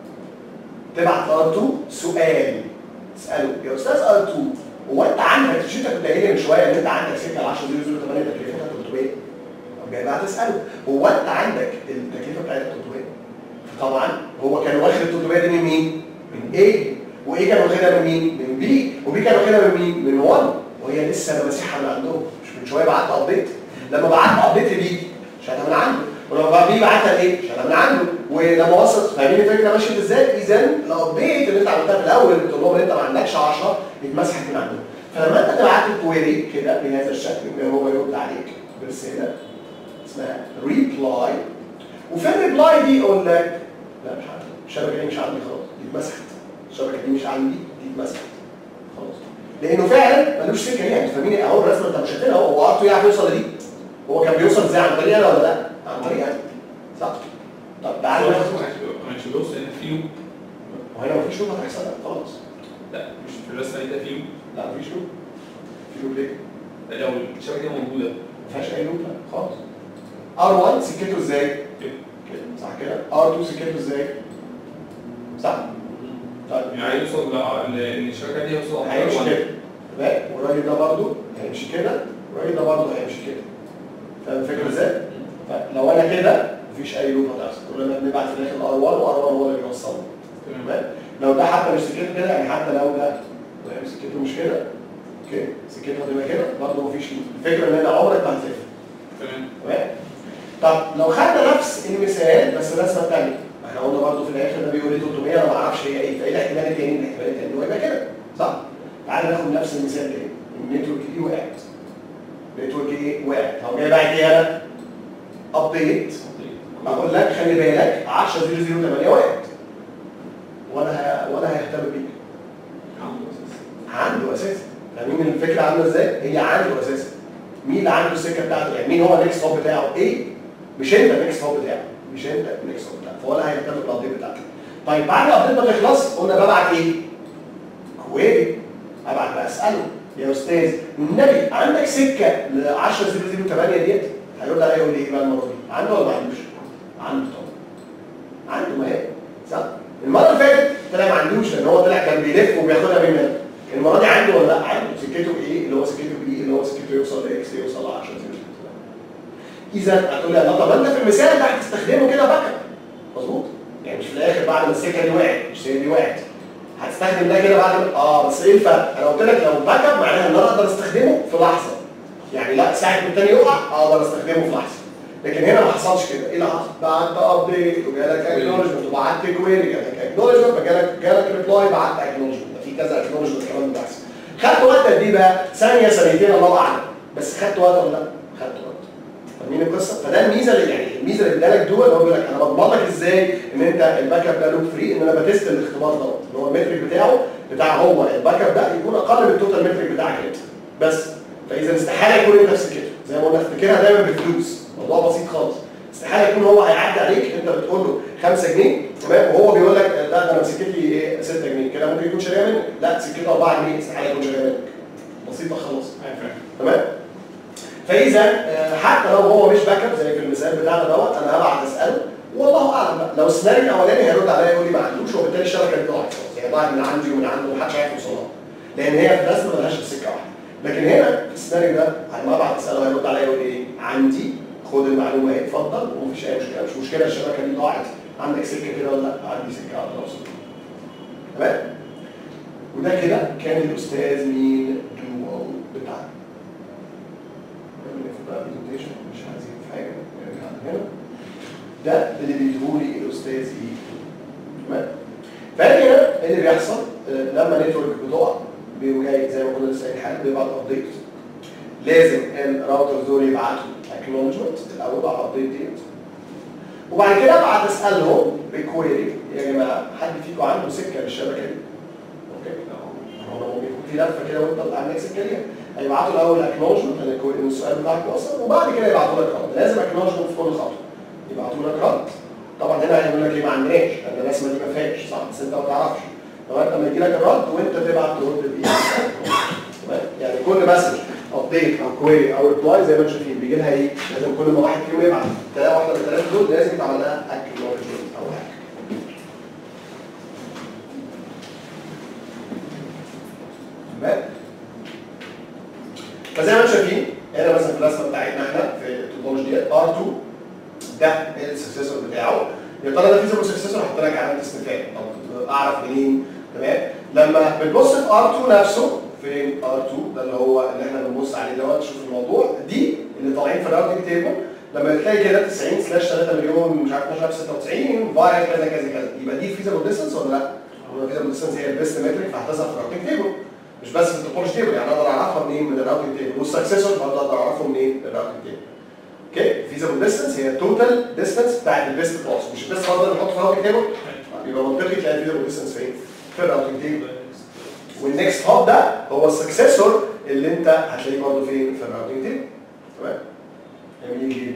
تبعت لار 2 سؤال تساله يا استاذ ار 2 هو انت عندك مش انت كنت قايل لي من شويه ان انت عندك سكه ال 10 008 تكلفتها 300 طب جاي بقى تساله هو انت عندك التكلفه بتاعتها 300 طبعا هو كان واخد ال 300 دي من مين؟ من ايه؟ وايه كان واخدها من مين؟ من بي وبي كان واخدها من مين؟ من 1 وهي لسه انا ماسحها من عندهم مش من شويه بعت ابديت لما بعت ابديت لبي شالها من عنده ولما بقى بي بعتها لايه؟ شالها من عنده ولما وصلت فاهمين الفكره ماشيه ازاي؟ اذا الابديت اللي انت عملتها في الاول اللي بتقول لهم ان انت ما عندكش 10 اتمسحت من عندهم فلما انت تبعت الكويري كده بهذا الشكل ان هو يرد عليك برساله اسمها ريبلاي وفي الريبلاي دي يقول لك لا مش عندي الشبكه دي مش عندي خلاص دي اتمسحت الشبكه دي مش عندي دي اتمسحت خلاص لانه فعلا ملوش سكه ليها انت فاهمين اهو الرسمه انت مش شايفينها هو هو ارتو يعرف يوصل لدي هو كان بيوصل ازاي عن طريق انا ولا لا؟ عن طريق انا صح طب تعالى هو ناخد- ما كانش بيوصل ان في لوب وهنا مفيش لوب هتحصل لا خلاص لا مش في الرسمه دي ده في لوب لا مفيش لوب في لوب ليه؟ لا، لو الشبكه دي موجوده ما فيهاش اي لوب لا خالص R1 سكته ازاي؟ كده. كده صح كده؟ R2 سكته ازاي؟ صح؟ طيب يعني عايز يوصل ل- ان الشبكه دي يوصل هيمشي كده تمام والراجل ده برضه هيمشي كده والراجل ده برضه هيمشي كده فاهم الفكره ازاي؟ فلو انا كده V مفيش اي لوب هتحصل كلنا بنبعت في الاخر ار 1 وار 1 هو اللي بيوصلنا تمام تمام لو ده حتى مش سكته كده يعني حتى لو ده طيب سكته مش كده اوكي سكته هتبقى كده برضه مفيش الفكره ان انا عمرك ما هتلف تمام تمام طب لو خدنا نفس المثال بس الرسمه الثانيه احنا قلنا برضه في الاخر ده بيقول لي 300 انا ما اعرفش هي ايه فايه الاحتمال التاني الاحتمال التاني هو يبقى كده صح تعالى ناخد نفس المثال تاني النتورك دي وقعت النتورك ايه وقعت هو جاي بعد ايه انا ابديت اقول لك خلي بالك 10008 وقعت ولا ه... ولا هيهتم بيك عنده اساس عنده اساسا فاهمين الفكره عامله ازاي؟ هي عنده اساسا مين اللي عنده السكه بتاعته يعني مين هو النكست هوب بتاعه؟ ايه؟ مش انت النكست هوب بتاعه مش انت النكست هوب بتاعه فولا هيهتم بالابديت بتاعتك طيب بعد الابديت ما تخلص قلنا ببعت ايه؟ كويري ابعت بقى اساله يا استاذ النبي عندك سكه ل 10008 ديت هيرد عليا يقول لي ايه بقى المره دي؟ عنده ولا ما عندوش؟ عنده طبعا عنده ما هي صح؟ المره اللي فاتت طلع ما عندوش لان هو طلع كان بيلف وبياخدها مننا المره دي عنده ولا لا؟ عنده سكته ايه؟ اللي هو سكته بي اللي هو سكته يوصل لاكس يوصل ل 10 اذا هتقول لي لا طب انت في المثال ده هتستخدمه كده باك اب مظبوط يعني مش في الاخر بعد ما السكه دي وقعت مش هي دي وقعت هتستخدم ده كده بعد ما اه بس ايه الفرق؟ انا قلت لك لو باك اب معناها ان انا اقدر استخدمه في لحظه يعني لا ساعه ما التاني يقع اقدر استخدمه في لحظه لكن هنا ما حصلش كده ايه اللي حصل؟ بعت ابديت وجالك اكنولجمنت وبعت كويري جالك اكنولجمنت فجالك جالك ريبلاي بعت اكنولجمنت في كذا اكنولجمنت كمان بتحصل خدت وقت قد ايه بقى؟ ثانيه ثانيتين الله اعلم بس خدت وقت ولا لا؟ خدت وقت فاهمين القصه؟ فده الميزه اللي يعني الميزه اللي ادالك دول اللي هو بيقول لك انا بضمن لك ازاي ان انت الباك اب ده لوب فري ان انا بتست الاختبار دوت اللي هو المترك بتاعه بتاع هو الباك اب ده يكون اقل من التوتال مترك بتاعك انت بس فاذا استحاله يكون انت سكته زي ما قلنا افتكرها دايما بفلوس موضوع بسيط خالص استحاله يكون هو هيعدي عليك انت بتقول له 5 جنيه تمام وهو بيقول لك لا ده انا سكتي ايه 6 جنيه كده ممكن يكون شاريها منك لا سكته 4 جنيه استحاله يكون شاريها منك بسيطه خلاص ايوه فاهم تمام فاذا آه، حتى لو هو مش باك اب زي في المثال بتاعنا دوت انا هبعت اساله والله اعلم بقى لو السيناريو الاولاني هيرد عليا يقول لي ما عندوش وبالتالي الشبكه دي ضاعت خلاص هي ضاعت من عندي ومن عنده ومحدش عارف يوصلها لان هي في الرسم ملهاش غير سكه واحده لكن هنا في السيناريو ده لما ابعت اساله هيرد عليا يقول لي ايه عندي خد المعلومه اهي اتفضل ومفيش اي مشكله مش مشكله الشبكه دي ضاعت عندك سكه كده ولا لا عندي سكه اقدر اوصل تمام وده كده كان الاستاذ مين دوال بتاعنا نعمل بقى برزنتيشن مش عايزين في حاجه نرجع هنا ده اللي بيديهولي الاستاذ ايه تمام فهنا اللي بيحصل آه، لما نتورك بتقع بيقوم جاي زي ما كنا لسه قايلين حاجه بيبعت ابديت لازم الراوترز دول يبعتوا اكنولجمنت الاول بعد الابديت ديت وبعد كده ابعت اسالهم بكويري يا جماعه حد فيكم عنده سكه للشبكه دي؟ اوكي هو ممكن يكون في لفه كده وانت عندك سكه ليها هيبعتوا الاول اكنولجمنت ان السؤال بتاعك وصل وبعد كده يبعتوا لك رد لازم اكنولجمنت في كل خطوه يبعتوا لك رد طبعا هنا هيقول لك ايه ما عندناش لان الرسمه دي ما فيهاش صح بس انت ما تعرفش لغايه لما يجي لك الرد وانت تبعت ترد بايه تمام؟ يعني كل مسج ابديت او كويري او ريبلاي زي ما انتم شايفين بيجي لها ايه؟ لازم كل ما واحد فيهم يبعت تلاقي واحده من الثلاثه دول لازم يتعمل لها اكنولجمنت او هاك تمام؟ فزي ما انتم شايفين هنا مثلا في الرسمه بتاعتنا احنا في التوبولوجي ديت ار 2 ده السكسسور بتاعه يا ترى ده فيزيبل سكسسور هحط لك علامه استفهام طب اعرف منين تمام لما بتبص في ار 2 نفسه فين ار 2 ده اللي هو اللي احنا بنبص عليه دوت شوف الموضوع دي اللي طالعين في الراوتنج تيبل لما تلاقي كده 90 سلاش 3 مليون مش عارف 1296 فاير كذا كذا كذا يبقى دي فيزيبل ديستنس ولا لا؟ هو الفيزيبل ديستنس هي البيست مترك فهتظهر في الراوتنج تيبل مش بس في التوبولوجي تيبل يعني اقدر اعرفها منين من الراوتنج تيبل والسكسسور برضه اقدر اعرفه منين من الراوتنج تيبل اوكي فيزيبل ديستنس هي التوتال ديستنس بتاعت البيست باس مش البيست باس ده نحطه في الراوتنج تيبل يبقى منطقي تلاقي الفيزيبل ديستنس فين؟ في الراوتنج تيبل والنكست هوب ده هو السكسسور اللي انت هتلاقيه برضه فين؟ في الراوتنج تيبل تمام؟ جميل جدا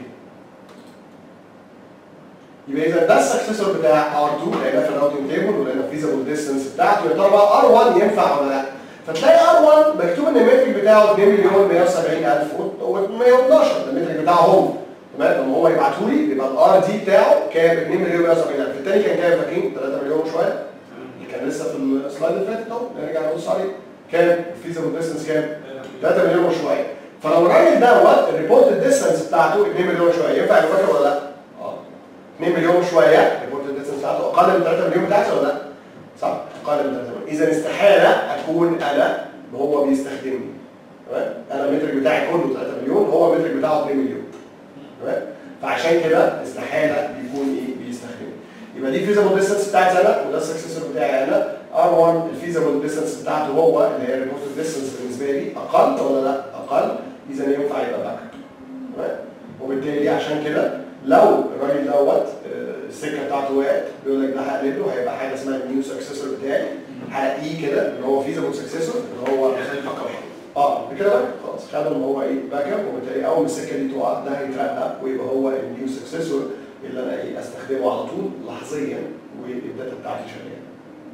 يبقى اذا ده السكسسور بتاع R2 لقيناه في الراوتنج تيبل ولقينا الفيزيبل ديستنس بتاعته يا ترى بقى R1 ينفع ولا لا؟ فتلاقي R1 مكتوب ان المترك بتاعه 2 مليون 170 الف و112 ده المترك بتاعهم تمام لما هو يبعته لي يبقى الار دي بتاعه كام 2 مليون 170 الف الثاني كان كام فاكرين 3 مليون وشويه اللي كان لسه في السلايد اللي فاتت اهو نرجع نبص عليه كام الفيزيبل ديستنس كام 3 مليون وشويه فلو الراجل دوت الريبورت ديستنس بتاعته 2 مليون وشويه ينفع يبقى فاكر ولا لا؟ اه 2 مليون وشويه الريبورتد ديستنس بتاعته اقل من 3 مليون بتاعتي ولا لا؟ صح؟ اقل من 3 مليون اذا استحاله اكون انا هو بيستخدمني تمام؟ انا المترك بتاعي كله 3 مليون هو المترك بتاعه 2 مليون تمام؟ فعشان كده استحاله بيكون ايه بيستخدمني يبقى دي فيزابل ديستنس بتاعتي انا وده السكسسور بتاعي انا ار1 الفيزابل ديستنس بتاعته هو اللي هي الريبورتد ديستنس بالنسبه لي اقل ولا لا؟ اقل اذا ينفع يبقى باك تمام؟ وبالتالي عشان كده لو الراجل دوت آه، السكه بتاعته وقعت بيقول لك ده هقلب له هيبقى حاجه اسمها النيو سكسسور بتاعي هلاقيه كده اللي هو فيزابل سكسسور اللي هو اه بكده بقى خلاص خد ان هو ايه باك اب وبالتالي اول ما السكه دي تقع ده هيترقى ويبقى هو النيو سكسسور اللي انا ايه استخدمه على طول لحظيا والداتا بتاعتي شغاله.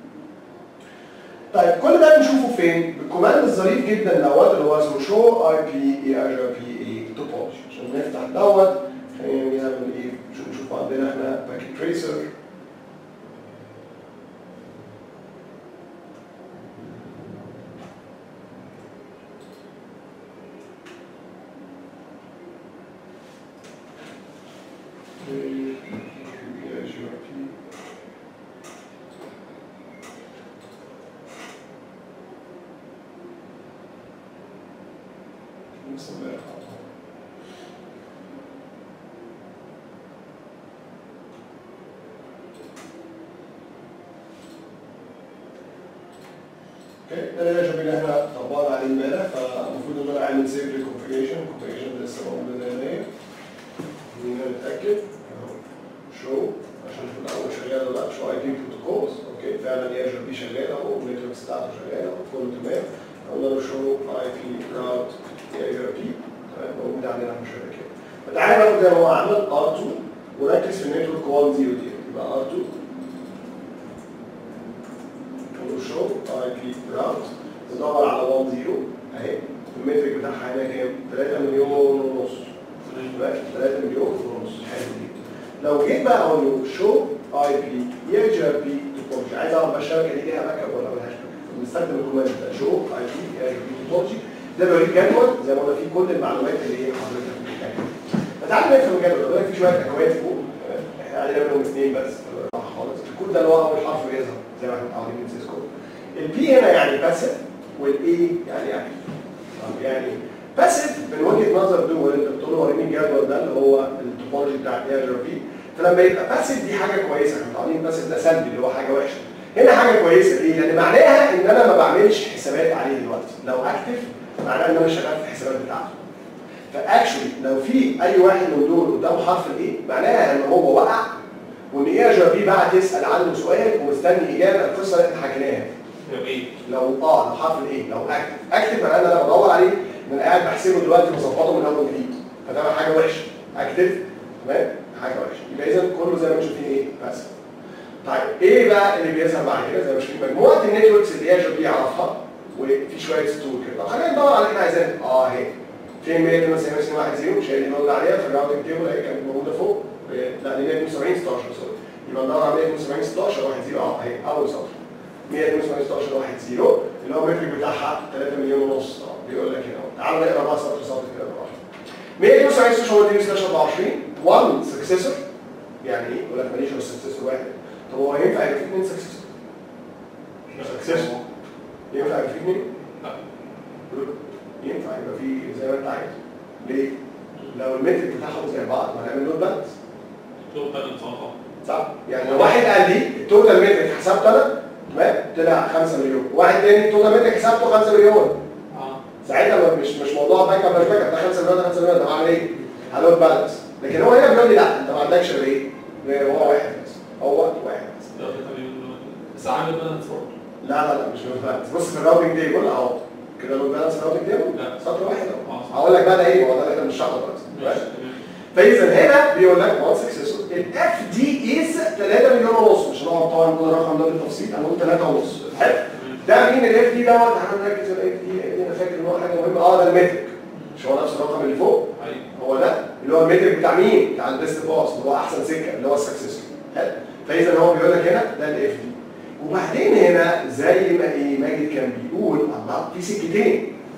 طيب كل ده بنشوفه فين؟ بالكوماند الظريف جدا دوت اللي هو اسمه شو اي بي اي اجر بي اي توبولوجي عشان نفتح دوت خلينا نعمل ايه؟ نشوف نشوف عندنا احنا باكيت تريسر اوكي ده اللي شوف اللي احنا طبقنا عليه امبارح فالمفروض ان انا اعمل سيف للكونفيجريشن الكونفيجريشن لسه موجوده زي ما هي خلينا نتاكد اهو شو عشان في الاول شغال ولا لا شو اي بي بروتوكولز اوكي فعلا يرجع بي شغال اهو والنتوركس بتاعته شغاله كله تمام قلنا له شو اي بي راوت يرجع بي تمام موجود عندنا في الشبكه فتعالى ناخد زي ما هو عمل ار2 وركز في النتورك 1 0 دي يبقى ار2 شو اي بي راوت ندور على 1 0 اهي المترك بتاعها هنا كام؟ 3 مليون ونص 3 مليون ونص حلو جدا لو جيت بقى اقول له شو اي بي يرجع بي توبولوجي عايز اعرف بقى الشبكه دي ليها باك اب ولا مالهاش باك اب بنستخدم الكوماند ده شو اي بي يرجع بي توبولوجي ده بيوريك جدول زي ما قلنا فيه كل المعلومات اللي هي حضرتك محتاجها فتعالى نفهم الجدول ده في شويه اكواد فوق احنا علينا منهم اثنين بس راح خالص الكود ده اللي هو اول حرف بيظهر زي ما احنا متعودين من سيسكو البي هنا يعني باسف والاي يعني اكتف طب يعني باسف من وجهه نظر دول انت بتقول له وريني الجدول ده اللي هو التوبولوجي بتاع الاي ار بي فلما يبقى باسف دي حاجه كويسه احنا متعودين باسف ده سلبي اللي هو حاجه وحشه هنا حاجه كويسه ليه؟ لان معناها ان انا ما بعملش حسابات عليه دلوقتي لو اكتف معناها ان انا شغال في الحسابات بتاعته فاكشولي لو في اي واحد من دول قدام حرف الايه معناها ان هو وقع وان ايه ار بي بعت يسال عنه سؤال ومستني اجابه القصه اللي احنا حكيناها يبقى ايه؟ لو اه لو حرف الايه لو اكتف اكتف معناه ان انا بدور عليه ان انا قاعد بحسبه دلوقتي وظبطه من اول وجديد فده حاجه وحشه اكتف تمام حاجه وحشه يبقى اذا كله زي ما انتم شايفين ايه بس طيب ايه بقى اللي بيظهر بعد كده زي ما شايفين مجموعه النتوركس اللي هي جي يعرفها وفي شويه ستور كده طب خلينا ندور على اللي احنا عايزينها اه اهي فين 172 واحد زيرو شايل اللي قلنا عليها في الراوتنج تيبل اهي كانت موجوده فوق لا دي 172 16 سوري يبقى ندور على 172 16 واحد زيرو اه اهي اول سطر 172 16 واحد زيرو اللي هو المترك بتاعها 3 مليون ونص اه بيقول لك هنا اهو تعالوا نقرا بقى سطر سطر كده بالراحه 172 16 سلاش 24 1 سكسسور يعني ايه؟ يقول لك ماليش غير سكسسور واحد طب هو ينفع يبقى في اثنين سكسسور؟ سكسسور ينفع يبقى في اثنين؟ لا ينفع يبقى في زي ما انت عايز ليه؟ لو المتر بتاعهم زي بعض ما نعمل لود بالانس شوف بدل صنفه صح؟ يعني لو واحد قال لي التوتال متر حسبته انا تمام طلع 5 مليون واحد تاني التوتال متر حسبته 5 مليون اه ساعتها مش مش موضوع باك اب مش باك اب ده 5 مليون ده 5 مليون طب اعمل ايه؟ هلود بالانس لكن هو هنا بيقول لي لا انت ما عندكش غير ايه؟ غير هو واحد بس هو واحد بس ده 3 مليون دلوقتي بس عامل بالانس برضه لا لا لا مش لود بالانس بص في الراوتنج تيبل اهو كده لود بالانس في الراوتنج تيبل لا. سطر واحد اهو اه صح. هقول لك بقى ده ايه ما هو ده اللي احنا بنشرحه دلوقتي ماشي تمام فاذا هنا بيقول لك وان سكسسور الاف دي از 3 مليون ونص مش هنقعد طبعا نقول الرقم ده بالتفصيل هنقول 3 ونص حلو ده مين الاف دي دوت تعالى نركز الاف دي انا فاكر ان هو حاجه مهمه اه ده المترك مش هو نفس الرقم اللي فوق ايوه هو ده اللي هو المترك بتاع مين؟ بتاع البيست باس اللي هو احسن سكه اللي هو السكسسور حلو فاذا هو بيقول لك هنا ده الاف دي وبعدين هنا زي ما ايه ماجد كان بيقول الله في سكتين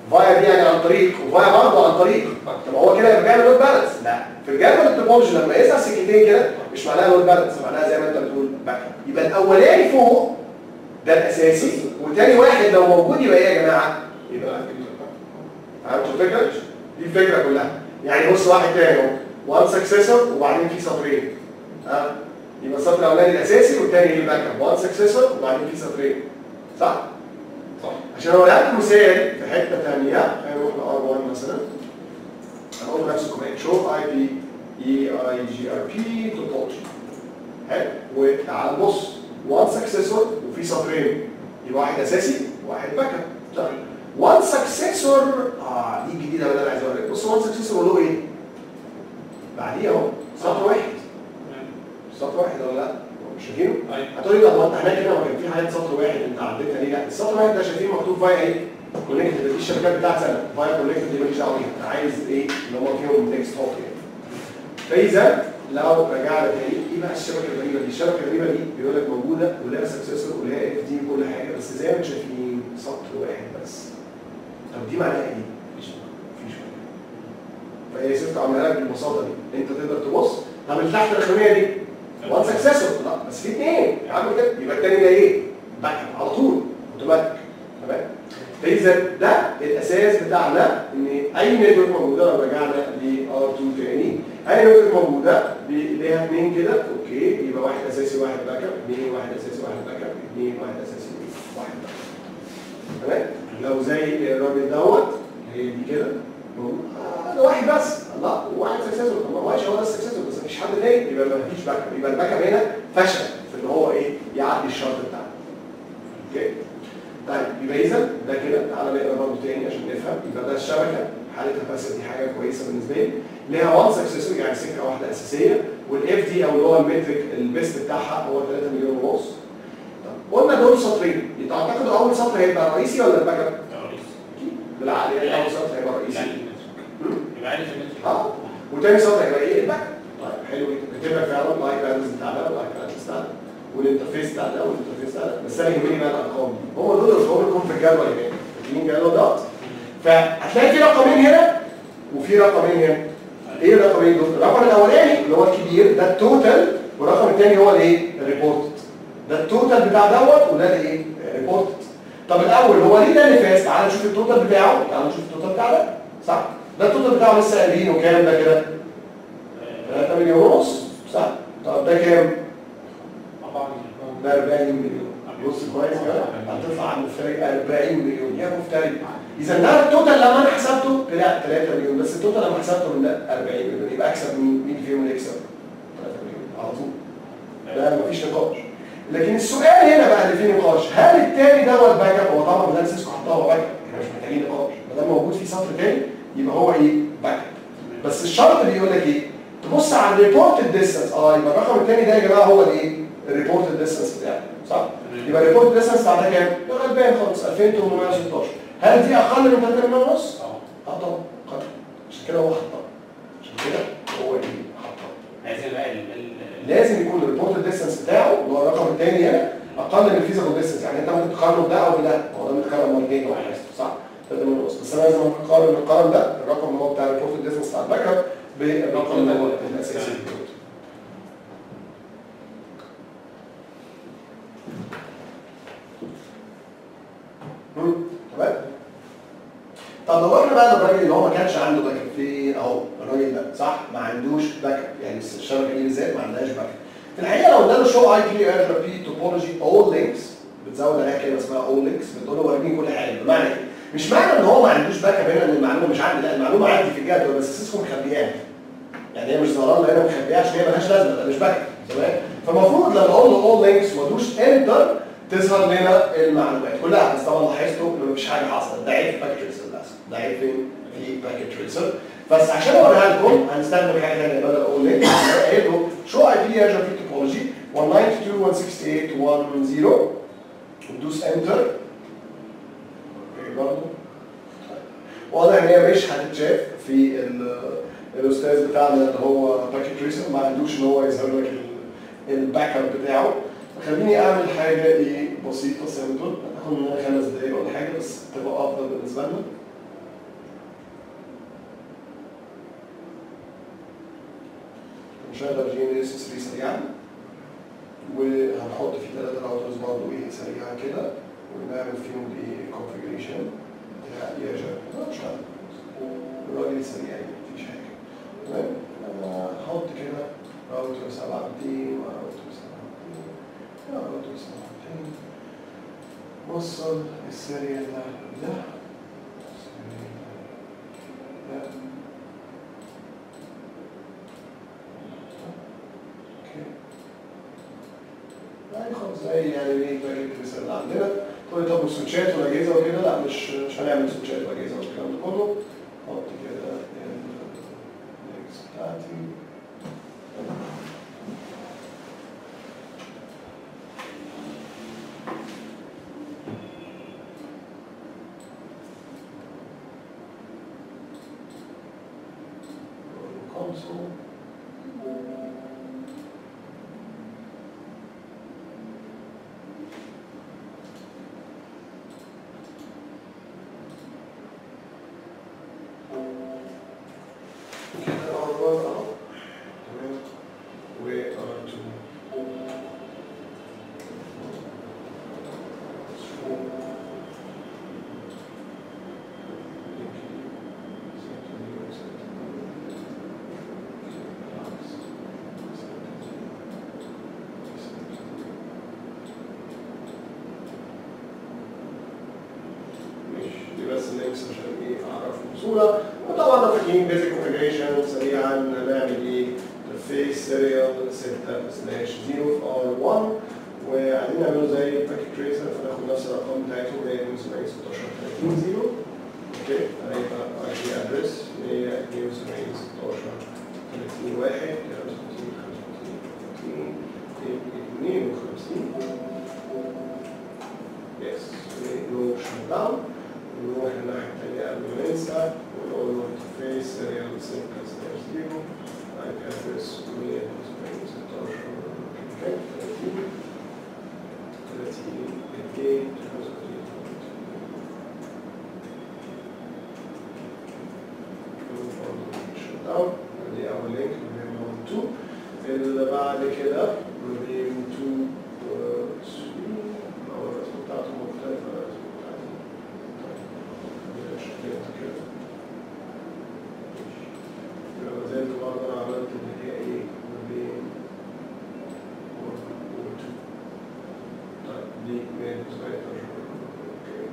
فايا دي يعني عن طريق وفايا برضه عن طريق طب هو كده يبقى بيعمل لود بالانس لا في الجدول التوبولوجي لما يسع سكتين كده مش معناها لود بالانس معناها زي ما انت بتقول باك اب يبقى الاولاني فوق ده الاساسي وتاني واحد لو موجود يبقى ايه يا جماعه؟ يبقى فهمتوا الفكره؟ دي الفكره كلها يعني بص واحد تاني اهو وان سكسيسور وبعدين في سطرين ها يبقى السطر الاولاني الاساسي والتاني الباك اب وان سكسيسور وبعدين في سطرين صح؟ صح عشان اوريها لكم مثال في حته ثانيه خلينا نروح ل R1 مثلا هنقول نفس الكومنت شو اي بي اي اي جي ار بي توبولوجي حلو وتعال بص وان سكسيسور وفي سطرين يبقى واحد اساسي وواحد باك اب طيب وان سكسيسور اه دي الجديده اللي انا عايز اوريك بص وان سكسيسور له ايه؟ بعديه اهو سطر واحد تمام سطر واحد ولا لا؟ مش شايفينه؟ ايوه هتقولي طب ما انت هناك هنا ما كان في حاجات سطر واحد انت عديتها ليه؟ لا السطر واحد ده شايفين مكتوب فايا ايه؟ كونكتد دي الشبكات بتاعت سنه فايا كونكتد دي ماليش دعوه بيها انا عايز ايه؟ اللي هم فيهم تكست هوب يعني. فاذا لو رجعنا تاني ايه بقى الشبكه الغريبه دي؟ الشبكه الغريبه دي بيقول لك موجوده ولها سكسسور ولها اف دي وكل حاجه بس زي ما انتم شايفين سطر واحد بس. طب دي معناها ايه؟ مفيش مفيش فهي ست عملها لك بالبساطه دي انت تقدر تبص طب اللي تحت الاخرانيه دي وان سكسسور لا بس في اثنين يا عم كده يبقى الثاني ده ايه؟ باك اب على طول اوتوماتيك تمام فاذا ده الاساس بتاعنا ان اي نتورك موجوده لو رجعنا ل R2 تاني اي نتورك موجوده بي- ليها اثنين كده اوكي يبقى واحد اساسي واحد باك اب اثنين واحد اساسي واحد باك اب اثنين واحد اساسي واحد باك اب تمام لو زي الراجل دوت هي دي كده موجود. آه، ده واحد بس الله واحد سكسسور طب ما هو هو ده السكسسور بس مفيش حد تاني يبقى ما فيش باك اب يبقى الباك اب هنا فشل في ان هو ايه يعدي الشرط بتاعه اوكي طيب يبقى اذا ده كده تعالى نقرا برضه تاني عشان نفهم يبقى ده الشبكه حالتها بس دي حاجه كويسه بالنسبه لي ليها وان سكسسور يعني سكه واحده اساسيه والاف دي او اللي هو المترك البيست بتاعها هو 3 مليون ونص طب قلنا دول سطرين تعتقد اول سطر هيبقى رئيسي ولا الباك اب؟ يا ريس بالعقل يعني اول سطر هيبقى رئيسي يعني المتر. يبقى عارف المتر اه وتاني سطر هيبقى ايه الباك اب طيب حلو جدا كاتب لك فعلا لايك بالانس بتاع ده واللايك بالانس بتاع ده والانترفيس بتاع ده والانترفيس بتاع ده بس انا يهمني بقى الارقام دي هم دول الارقام اللي يكون في الجدول هنا فاكرين الجدول دوت فهتلاقي في رقمين هنا وفي رقمين هنا ايه الرقمين دول؟ الرقم الاولاني اللي هو الكبير ده التوتال والرقم الثاني هو الايه؟ الريبورتد ده التوتال بتاع دوت وده الايه؟ ريبورتد طب الاول هو ليه ده اللي فاز؟ تعال نشوف التوتال بتاعه تعال نشوف التوتال بتاع ده صح؟ ده التوتال بتاعه لسه قايلينه كام ده كده؟ 3 مليون ونص صح؟ طب ده كام؟ ده 40 مليون بص كويس كده هتطلع عن مفتري 40 مليون يا مفتري اذا ده التوتال لما انا حسبته طلع 3 مليون بس التوتال لما حسبته من ده 40 مليون يبقى اكسب مين؟ مين فيهم اللي يكسب؟ 3 مليون على طول ده مفيش نقاش لكن السؤال هنا بقى اللي فيه نقاش هل التاني دوت باك اب هو طبعا بدل سيسكو حطها هو باك اب احنا مش محتاجين نقاش ما دام موجود في سطر تاني يبقى هو ايه؟ باك اب بس الشرط اللي يقول لك ايه؟ تبص على الريبورتد ديستانس اه يبقى الرقم الثاني ده يا جماعه هو الايه؟ الريبورتد ديستانس بتاعه صح؟ يبقى الريبورتد ديستانس بتاع ده كام؟ ده غلبان خالص 2816 هل دي اقل من 3 مليون ونص؟ اه اه طبعا اقل عشان كده هو حطها عشان كده هو ايه؟ حطها عايزين بقى ال- ال- لازم يكون الريبورتد ديستانس بتاعه اللي هو الرقم الثاني هنا اقل من الفيزيكال ديستانس يعني انت ممكن تقارنه بده او بده هو ده متقارن مرتين واحد صح؟ 3 مليون ونص بس انا لازم اقارن القرن ده الرقم اللي هو بتاع الريبورتد ديستانس بتاع الباك اب بالرقم اللي هو الاساسي مم، تمام طب لو احنا بقى الراجل اللي هو ما كانش عنده باك اب في اهو الراجل ده صح ما عندوش باك اب يعني الشبكه دي بالذات ما عندهاش باك اب في الحقيقه لو اداله شو اي بي ار بي توبولوجي اول لينكس بتزود عليها كلمه اسمها اول لينكس بتقول له وريني كل حاجه بمعنى ايه؟ مش معنى ان هو ما عندوش باك اب هنا ان المعلومه مش عندي لا المعلومه عندي في الجدول بس سيسكو مخبياها يعني هي مش ظاهره لنا هنا مخبيها عشان هي مالهاش لازمه ده مش باك اب تمام فالمفروض لما اقول له اول لينكس وادوس انتر تظهر لنا المعلومات كلها بس طبعا لاحظتوا ان مفيش حاجه حصلت ده عيب في باكيت تريسر للاسف ده عيب فين؟ في باكيت تريسر بس عشان اوريها لكم هنستخدم حاجه ثانيه بدل اقول لينك قايل له شو اي بي اجر في توبولوجي 192.168.1.0 وندوس انتر اوكي برضه واضح ان هي مش هتتشاف في ال- الاستاذ بتاعنا اللي هو باكيت تريسر ما عندوش ان هو يظهر لك ال- الباك اب بتاعه خليني اعمل حاجه ايه بسيطه سامبل هتاخد مننا خمس دقايق ولا حاجه بس تبقى افضل بالنسبه لنا هنشغل جي ان اس 3 سريعا وهنحط فيه ثلاثة راوترز برضه ايه سريعا كده ونعمل فيهم ايه كونفجريشن يا جاب مش عارف الراجل سريع يعني مفيش حاجة تمام انا هحط كده راوتر 700 مع راوتر 700 مع راوتر 700 وصل السريع ده ده السريع ده اوكي يعني خلاص زي يعني ايه باقي الرسالة اللي عندنا تقول لي طب والسويتشات والاجهزه وكده لا مش مش هنعمل سويتشات واجهزه والكلام ده كله حط كده اللينكس بتاعتي console كده R1 اهو تمام و R2 مش دي بس اللينكس عشان ايه اعرفهم بسهوله وطبعا لو فاكرين بيزك كونفجريشن سريعا هنعمل ايه فيس سيريال 6 سلاش 0 في ار 1 وعايزين نعمله زي باكيت تريسر فناخد نفس الارقام بتاعتهم 172 16 30 0 اوكي هيبقى اي بي ادرس 172 16 30 1 55 55 52 يس نو شت داون نروح الناحية التانية قبل ما ننسى ونقول له انترفيس سيريال سيركل سلاش زيرو اي بي ادرس 172 16 30 30 2 داون دي اول لينك من 1 2 اللي بعد كده من 2 و 3 هو الرسم بتاعته مختلفة عن الرسم بتاعتي طيب شكلها كده يبقى ما زلت برضه انا عملت اللي هي ايه ما بين 1 و 2 طيب دي 119 اوكي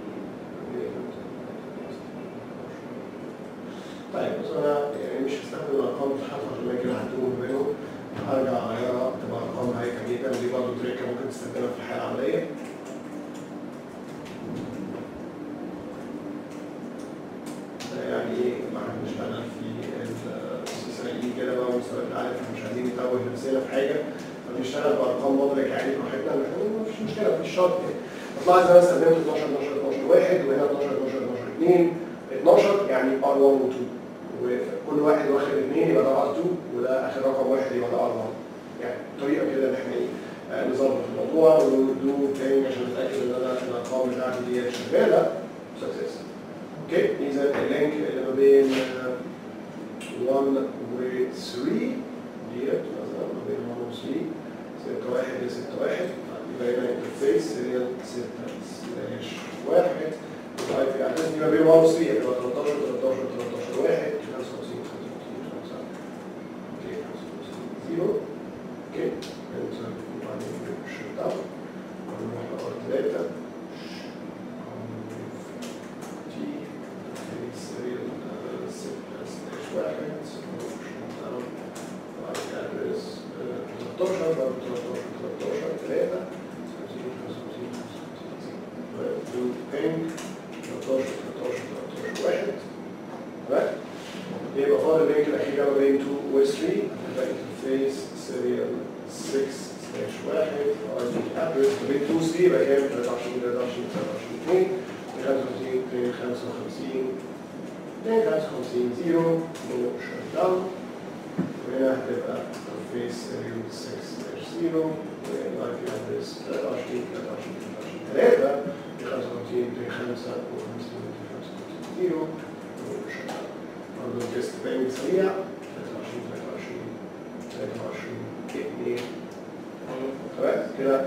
طيب بص انا يعني مش هستخدم الارقام بتاعته عشان ما كده هتوه بينهم هرجع اغيرها تبقى ارقام هايفه جدا ودي برضه تريكه ممكن تستخدمها في الحياه العمليه يعني ايه ما احنا بنشتغل في الاسرائيلي كده بقى ومستوى عارف احنا مش عايزين نتوه نفسنا في حاجه فبنشتغل بارقام مدرك عادي براحتنا ما فيش مشكله مفيش شرط يعني بطلع زي ما استخدمت 12 12 12 1 وهنا 12 12 12 2 12 يعني ار 1 و 2 وكل واحد واخد اثنين يبقى ده ار 2 وده اخر رقم واحد يبقى ده ار 1 يعني طريقه كده ان احنا ايه آه، نظبط الموضوع وندو تاني عشان نتاكد ان انا الارقام بتاعتي دي شغاله سكسس اوكي اذا اللينك اللي ما بين آه، 1 و 3 ديت مثلا ما بين 1 و 3 6 1 ل 6 1 يبقى هنا انترفيس سيريال 6 سلاش 1 الاي بي ادرس دي ما بين 1 و 3 يبقى 13 13 13 1 55 55 5 اوكي 55 0 اوكي انتر وبعدين شت داون ونروح لار 3 تي انترفيس سيريال 6 سلاش 1 شت داون بعد كده ادرس 13 برضه 13 13 3 50 55 55 بينج 13 13 13 1 تمام يبقى فاضل اللينك الاخير ما بين 2 و 3 يبقى انترفيس سيريال 6 سلاش 1 ار دي ادرس ما بين 2 و 3 يبقى كام 23 23 23 2 55 2 55 2 55 0 نو شت داون وهنا هتبقى انترفيس سيريال 6 سلاش 0 والاي بي ادرس 23 23 23 3 55 55 0 برضه الجست بانج سريع 23 23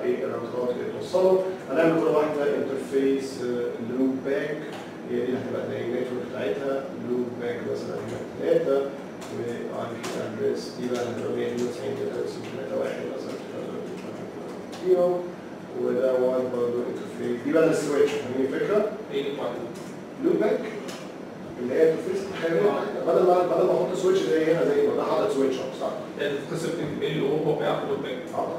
ايه الراوترات اللي توصله هنعمل كل واحده انترفيس لوب باك هي دي هتبقى زي النتورك بتاعتها لوب باك مثلا هنا ثلاثه واي بي ادرس دي بقى هتبقى 192 واحد مثلا فيهم وده واحد برضه انترفيس دي بقى السويتش فاهمين الفكره؟ ايه اللي بعده؟ لوب باك اللي هي انترفيس تخيل بدل ما بدل ما احط سويتش زي هنا زي ما ده حاطط سويتش اهو صح؟ ده تتصل ال او هو بياخد الباك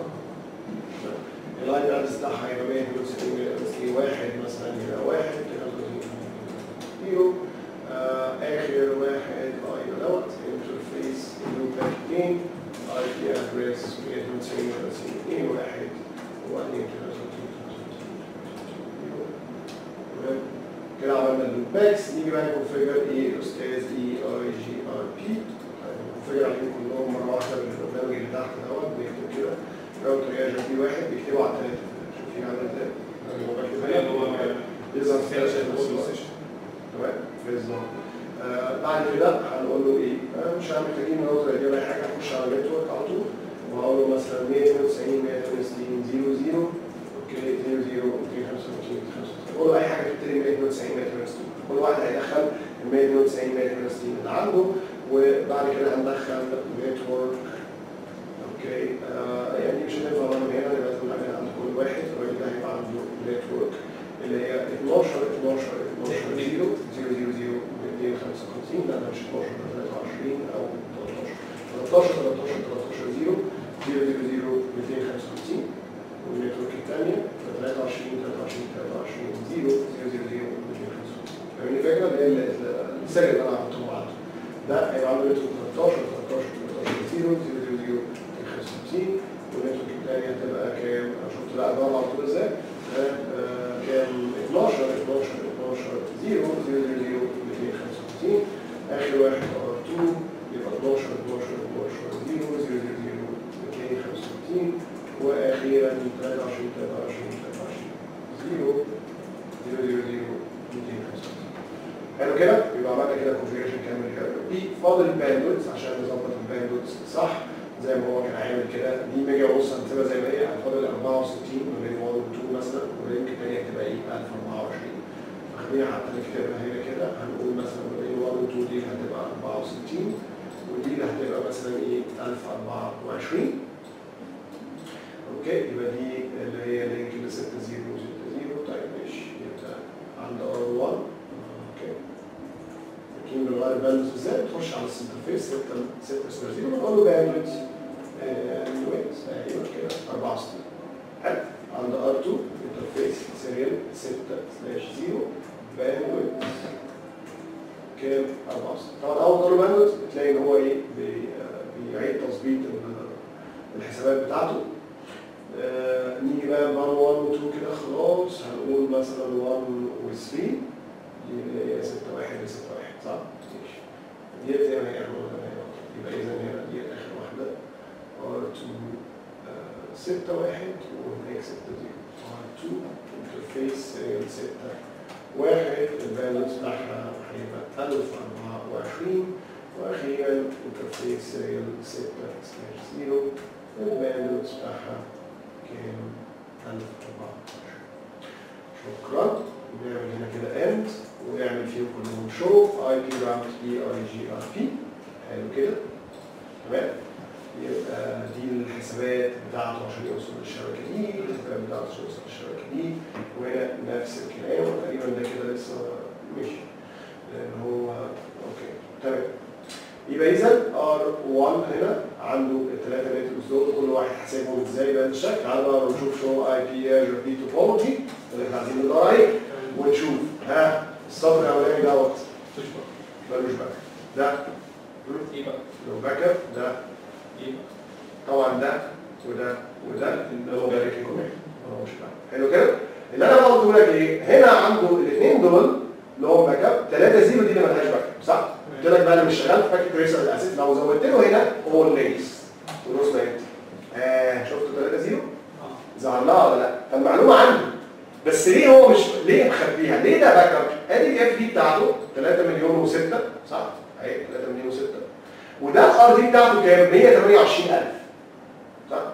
الاي بي ادرس بتاعها هيبقى 162 واحد مثلا هنا واحد كده زيرو آه، اخر واحد ايوه دوت انترفيس لوب باك 2 اي بي ادرس 192 واحد وبعدين كده تمام كده عملنا اللوب باكس نيجي بقى نكونفيجر ايه الاستاذ اي اي جي ار بي هنكونفيجر عليهم كلهم مره واحده بالبرنامج اللي تحت دوت بيكتب كده راوتر يا جي بي واحد بيكتبوا على الثلاثه شوفين عامل ازاي؟ أنا بكتب هنا اللي هو يظهر في سيشن الشاشة وول بس. سيشن تمام بالظبط آه بعد كده هنقول له ايه آه مش محتاجين راوتر يجيب اي حاجه هخش على النتورك على طول وهقول له مثلا 192 168 00 اوكي 00 255 قول له اي حاجه تبتدي 192 168 كل واحد هيدخل ال 192 168 اللي عنده وبعد كده هندخل نتورك اوكي آه يعني مش هننفع من هنا يبقى لازم نعملها عند كل واحد الراجل ده هيبقى عنده نتورك اللي هي 12 12 12 0 0 0 255 لا ده مش 12 ده 23 او 13 13 13 13 0 0 0 0 255 والنتورك الثانيه 23 23 23 0 0 0 0 255 فاهمين الفكره اللي هي السجل اللي انا عملته بعض ده هيبقى عنده نتورك 13 13 13 0 0 0 0 255 والنتورك الثانيه هتبقى كام؟ أنا شفت لا ده على طول ازاي؟ آه، كان 12 12 12 0 0 0 255 اخر واحد ار 2 يبقى 12 12 12 0 0 0 255 واخيرا 23 23 23 0 0 0 0 255 حلو كده يبقى عملنا كده كونفيجريشن كامل كده في فاضل الباندويث عشان نظبط الباندويث صح زي ما هو كان عامل كده دي ميجا ونص هنسيبها زي ما هي هتفضل 64 ما بين 1 و 2 مثلا واللينك الثانيه هتبقى ايه 1024 فخلينا حتى نكتبها هنا كده هنقول مثلا ما بين 1 و 2 دي هتبقى 64 ودي اللي هتبقى مثلا ايه 1024 اوكي يبقى دي اللي هي لينك ل 60 60 طيب ماشي يبقى عند ار 1 اوكي لكن بنغير باندويث ازاي بتخش على الانترفيس 6 6 سلاش 0 بنقول له باندويث باندويث ايوه كده 64 حلو عند ار 2 انترفيس سيريال 6 سلاش 0 باندويث كام 64 طبعا اول ما تقول له باندويث بتلاقي ان هو ايه بي- بيعيد تظبيط ال- الحسابات بتاعته آه، نيجي بقى بار 1 و 2 كده خلاص هنقول مثلا 1 و 3 دي اللي هي 6 1 ل 6 1 صح؟ ماشي دي زي ما هي احنا قلنا هنا يبقى اذا هنا دي اخر واحده ار 2 6 1 وهناك 6 0 ار 2 انترفيس 6 1 البالانس بتاعها هيبقى 1024 واخيرا انترفيس سيريال 6 سلاش 0 البالانس بتاعها كام 1014 شكرا نعمل هنا كده اند ونعمل فيهم كلهم شو اي بي راوت اي اي جي ار بي حلو كده تمام يبقى دي الحسابات بتاعته عشان يوصل للشبكه دي الحسابات بتاعته عشان يوصل للشبكه دي وهنا نفس الكلام وتقريبا ده كده لسه مشي لان هو اوكي تمام يبقى اذا ار 1 هنا عنده الثلاثه نتوركس دول كل واحد حسابهم ازاي بهذا الشكل تعالوا بقى نشوف شو اي بي اجر بي توبولوجي اللي احنا عايزين ندور عليه ونشوف ها السطر الاولاني دوت تشبه ملوش باك ده ايه بقى؟ لو باك اب ده ايه بقى؟ طبعا ده وده وده اللي هو باك كوميك ملوش باك حلو كده اللي انا بقول لك ايه هنا عنده الاثنين دول اللي هو باك اب 3 0 دي اللي ملهاش باك اب صح؟ قلت لك بقى انا مش شغال في باكيت تريسر للاسف لو زودت له هنا هو الليس ونص بقيت آه شفتوا 3 0 اه ظهر لها ولا لا فالمعلومه عنده بس ليه هو مش ليه مخبيها ليه ده باك اب ادي الاف دي بتاعته 3 مليون و6 صح اهي 3 مليون و6 وده الار دي بتاعته كام 128000 صح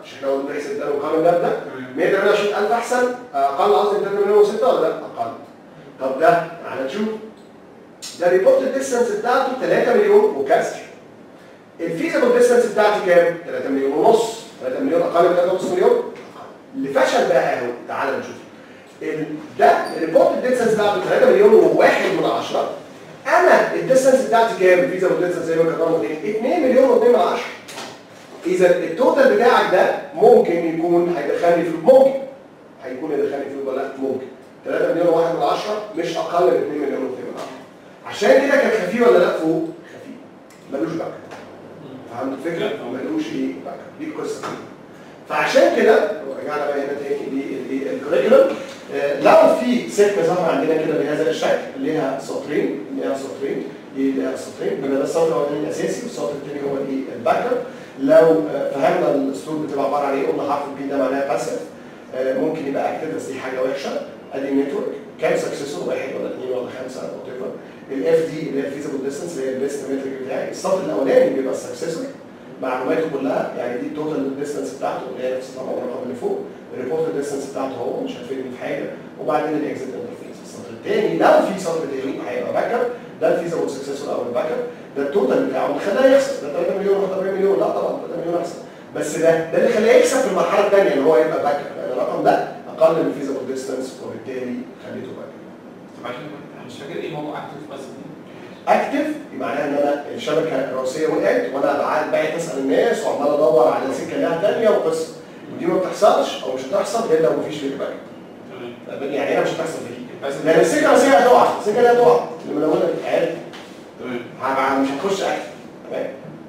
مش احنا قلنا نحسب ده ونقارن ده بده 128000 احسن اقل قصدي من 3 مليون و6 ولا لا؟ اقل طب ده تعالى نشوف ده ريبورتد ديستانس بتاعته 3 مليون وكسر الفيزبل ديستانس بتاعتي كام؟ 3 مليون ونص 3 مليون اقل من 3.5 مليون أقل. اللي فشل بقى اهو تعالى نشوف ال- ده الريبورتد ديستانس بتاعته 3 مليون وواحد من 10 انا الديستانس بتاعتي كام؟ الفيزبل ديستانس زي ما كنا قلنا 2 مليون و2 من 10 اذا التوتال بتاعك ده ممكن يكون هيدخلني في ممكن هيكون يدخلني في ولا لا ممكن 3 مليون و1 من 10 مش اقل من 2 مليون و2 من 10 عشان كده كان خفيف ولا لا فوق خفيف ملوش باك فهمت الفكره ملوش ايه باك دي القصه فعشان كده رجعنا بقى هنا تاني للكريكولم لو في سكه ظهر عندنا كده بهذا الشكل ليها سطرين ليها سطرين دي ليها سطرين يبقى ده السطر الاولاني الاساسي والسطر الثاني هو الايه الباك اب لو آه، فهمنا الاسلوب بتبقى عباره عن ايه قلنا حرف البي ده معناها باسف ممكن يبقى اكتف بس دي حاجه وحشه ادي نتورك كام سكسسور واحد ولا اثنين ولا خمسه وات ايفر الاف دي اللي هي الفيزبل ديستانس اللي هي البيست متريك بتاعي السطر الاولاني بيبقى السكسسور معلوماته كلها يعني دي التوتال ديستانس بتاعته اللي هي نفس طبعا الرقم اللي فوق الريبورت ديستانس بتاعته هو مش هتفيدني في حاجه وبعدين الاكزيت انترفيس السطر الثاني لو في سطر تاني هيبقى باك اب ده الفيزبل سكسسور او الباك اب ده التوتال بتاعه اللي خلاه يخسر ده 3 مليون ولا 4 مليون لا طبعا 3 مليون احسن بس ده ده اللي خلاه يكسب في المرحله الثانيه ان هو يبقى باك اب لان الرقم ده اقل من الفيزبل ديستانس وبالتالي خليته باك اب طب عشان انا مش فاكر ايه موضوع اكتف بس اكتف معناها ان انا الشبكه الرئيسيه وقعت وانا بعد باعت اسال الناس وعمال ادور على سكه ليها ثانيه وقصه ودي ما بتحصلش او مش هتحصل غير لو مفيش فيك باك تمام يعني هنا مش هتحصل فيه بس لان السكه الرئيسيه هتقع السكه اللي هتقع اللي من اولها عارف تمام هبقى مش هتخش اكتف تمام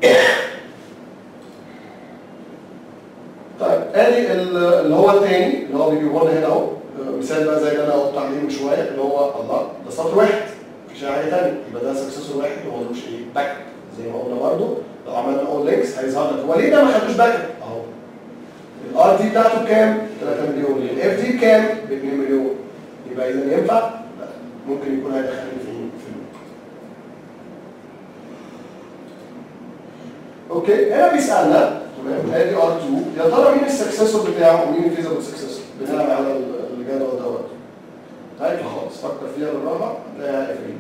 طيب ادي ال- اللي هو الثاني اللي هو بيجيبه لنا هنا اهو مثال بقى زي اللي انا قلت عليه من شويه اللي هو الله ده سطر واحد مفيش اي حاجه ثانيه يبقى ده سكسسور واحد وهو ملوش ايه باك اب زي ما قلنا برضه لو عملنا اول لينكس هيظهر لك هو ليه ده ما خدوش باك اب اهو الار دي بتاعته بكام؟ 3 مليون الاف دي بكام؟ ب 2 مليون يبقى اذا ينفع؟ لا ممكن يكون هيدخلني في في اللوب. اوكي هنا بيسالنا تمام ادي ار 2 يا ترى مين السكسسور بتاعه ومين الفيزبل سكسسور بناء على ال- الجدول دوت هاي خالص فكر فيها بالراحه هتلاقيها قافلين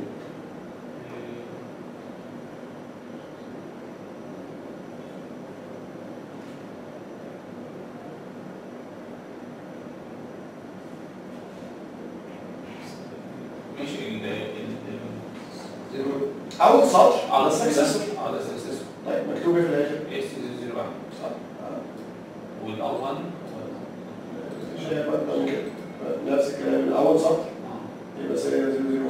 ماشي ال ال اول سطر اه على ده السكسسور سكسسور اه ده سكسسور طيب مكتوب ايه في الاخر؟ اس 001 صح آه. والار 1 مش هي بقى أكتر من كده نفس الكلام من اول سطر يبقى سريع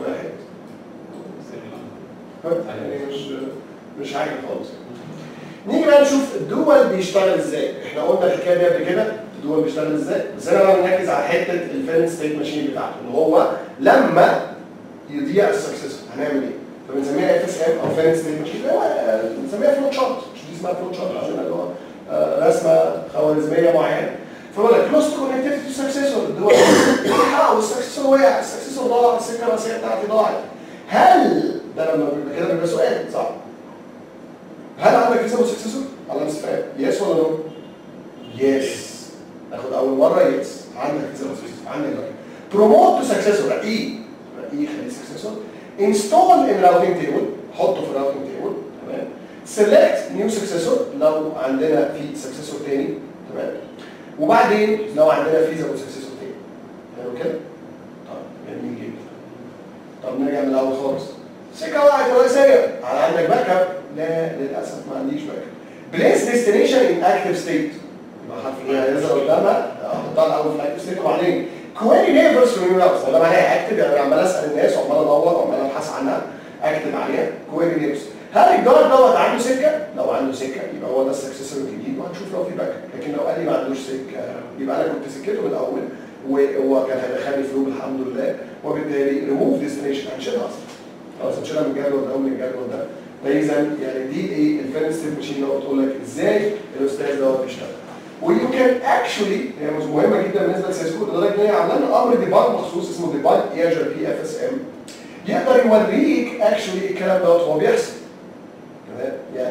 001 يعني مش مش حاجه خالص نيجي بقى نشوف الدول بيشتغل ازاي احنا قلنا الحكايه دي قبل كده الدول بيشتغل ازاي بس انا بقى بنركز على حته الفيرن ستيت ماشين بتاعته اللي هو لما يضيع السكسسور هنعمل ايه فبنسميها اف اس ام او فيرن ستيت ماشين اللي هو آه، بنسميها فلوت شارت مش دي اسمها فلوت شارت عشان اللي هو آه، رسمه خوارزميه معينه فبقول لك لوست كونكتيفيتي تو سكسسور الدول بتحقق والسكسسور وقع السكسسور ضاع السكه الرئيسيه بتاعتي ضاعت هل ده لما بيبقى كده بيبقى سؤال صح؟ هل عندك فيزا سكسسور؟ على استفهام يس ولا نو؟ يس ناخد اول مره يس عندك فيزا سكسسور عندك بقى بروموت تو سكسسور اي اي خليه سكسسور انستول ان راوتنج تيبل حطه في الراوتنج تيبل تمام سيلكت نيو سكسسور لو عندنا في سكسسور تاني تمام وبعدين لو عندنا فيزا سكسسور تاني حلو كده؟ طيب جميل جدا طب نرجع من الاول خالص سكه واحده رئيسيه هل عندك باك اب؟ لا للاسف ما عنديش باك اب بليس ديستنيشن ان اكتف ستيت يبقى حرف الايه هيظهر قدامها احطها الاول في الاكتف ستيت وبعدين كويري نيبرز في نيوراوس وده معناها اكتف يعني عمال اسال الناس وعمال ادور وعمال ابحث عنها اكتب عليها كويري نيبرز هل الجار دوت عنده سكه؟ لو عنده سكه يبقى هو ده السكسسور الجديد وهنشوف لو في باك اب لكن لو قال لي ما عندوش سكه يبقى انا كنت سكته من الاول وهو كان هيدخلني في لوب الحمد لله وبالتالي ريموف ديستنيشن هنشيلها اصلا خلاص هنشيلها من الجدول ده ومن الجدول ده فاذا يعني دي ايه الفيرست ستيب ماشين اللي هو بتقول لك ازاي الاستاذ دوت بيشتغل ويو كان اكشولي هي مش مهمه جدا بالنسبه لسيسكو لدرجه ان هي عامله لنا امر ديباج مخصوص اسمه ديباج ايجر بي اف اس ام يقدر يوريك اكشولي الكلام دوت هو بيحصل تمام يعني ايه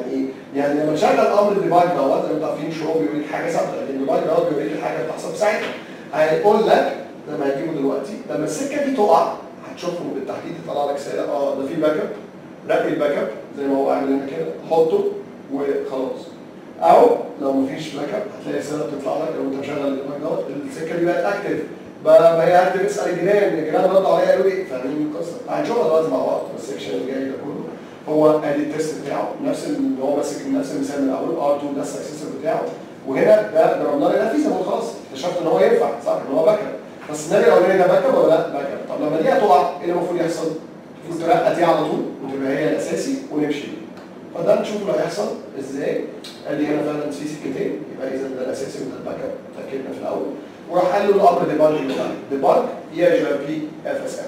يعني لما تشغل امر الديباج دوت زي ما انتوا عارفين شو هو بيوريك حاجه ثابته لكن الديباج دوت بيوريك الحاجه اللي بتحصل في ساعتها هيقول لك زي ما هتجيبه دلوقتي لما السكه دي تقع هتشوفه بالتحديد يطلع لك رساله اه ده في باك اب رقي الباك اب زي ما هو عامل هنا كده حطه وخلاص او لو مفيش باك اب هتلاقي رساله بتطلع لك لو انت مشغل الديباج دوت السكه دي بقت اكتف بقى ما هي اكتف اسال الجيران الجيران ردوا عليا قالوا ايه فاهمين القصه هنشوفها دلوقتي مع بعض السكشن اللي جاي ده كله هو ادي التست بتاعه نفس اللي هو ماسك نفس المثال من الاول ار2 ده السكسسور بتاعه وهنا ده ضربنا له ده فيزا خلاص اكتشفت ان هو ينفع صح ان هو باك اب بس النبي الاولاني ده باك اب ولا لا باك اب طب لما دي هتقع ايه اللي المفروض يحصل؟ المفروض ترقى دي على طول وتبقى هي الاساسي ونمشي فده نشوف اللي هيحصل ازاي ادي هنا فعلا في سكتين يبقى اذا ده الاساسي وده الباك اب اتاكدنا في الاول وراح قال له الامر ديباج بتاعي ديباج يا جي بي اف اس ام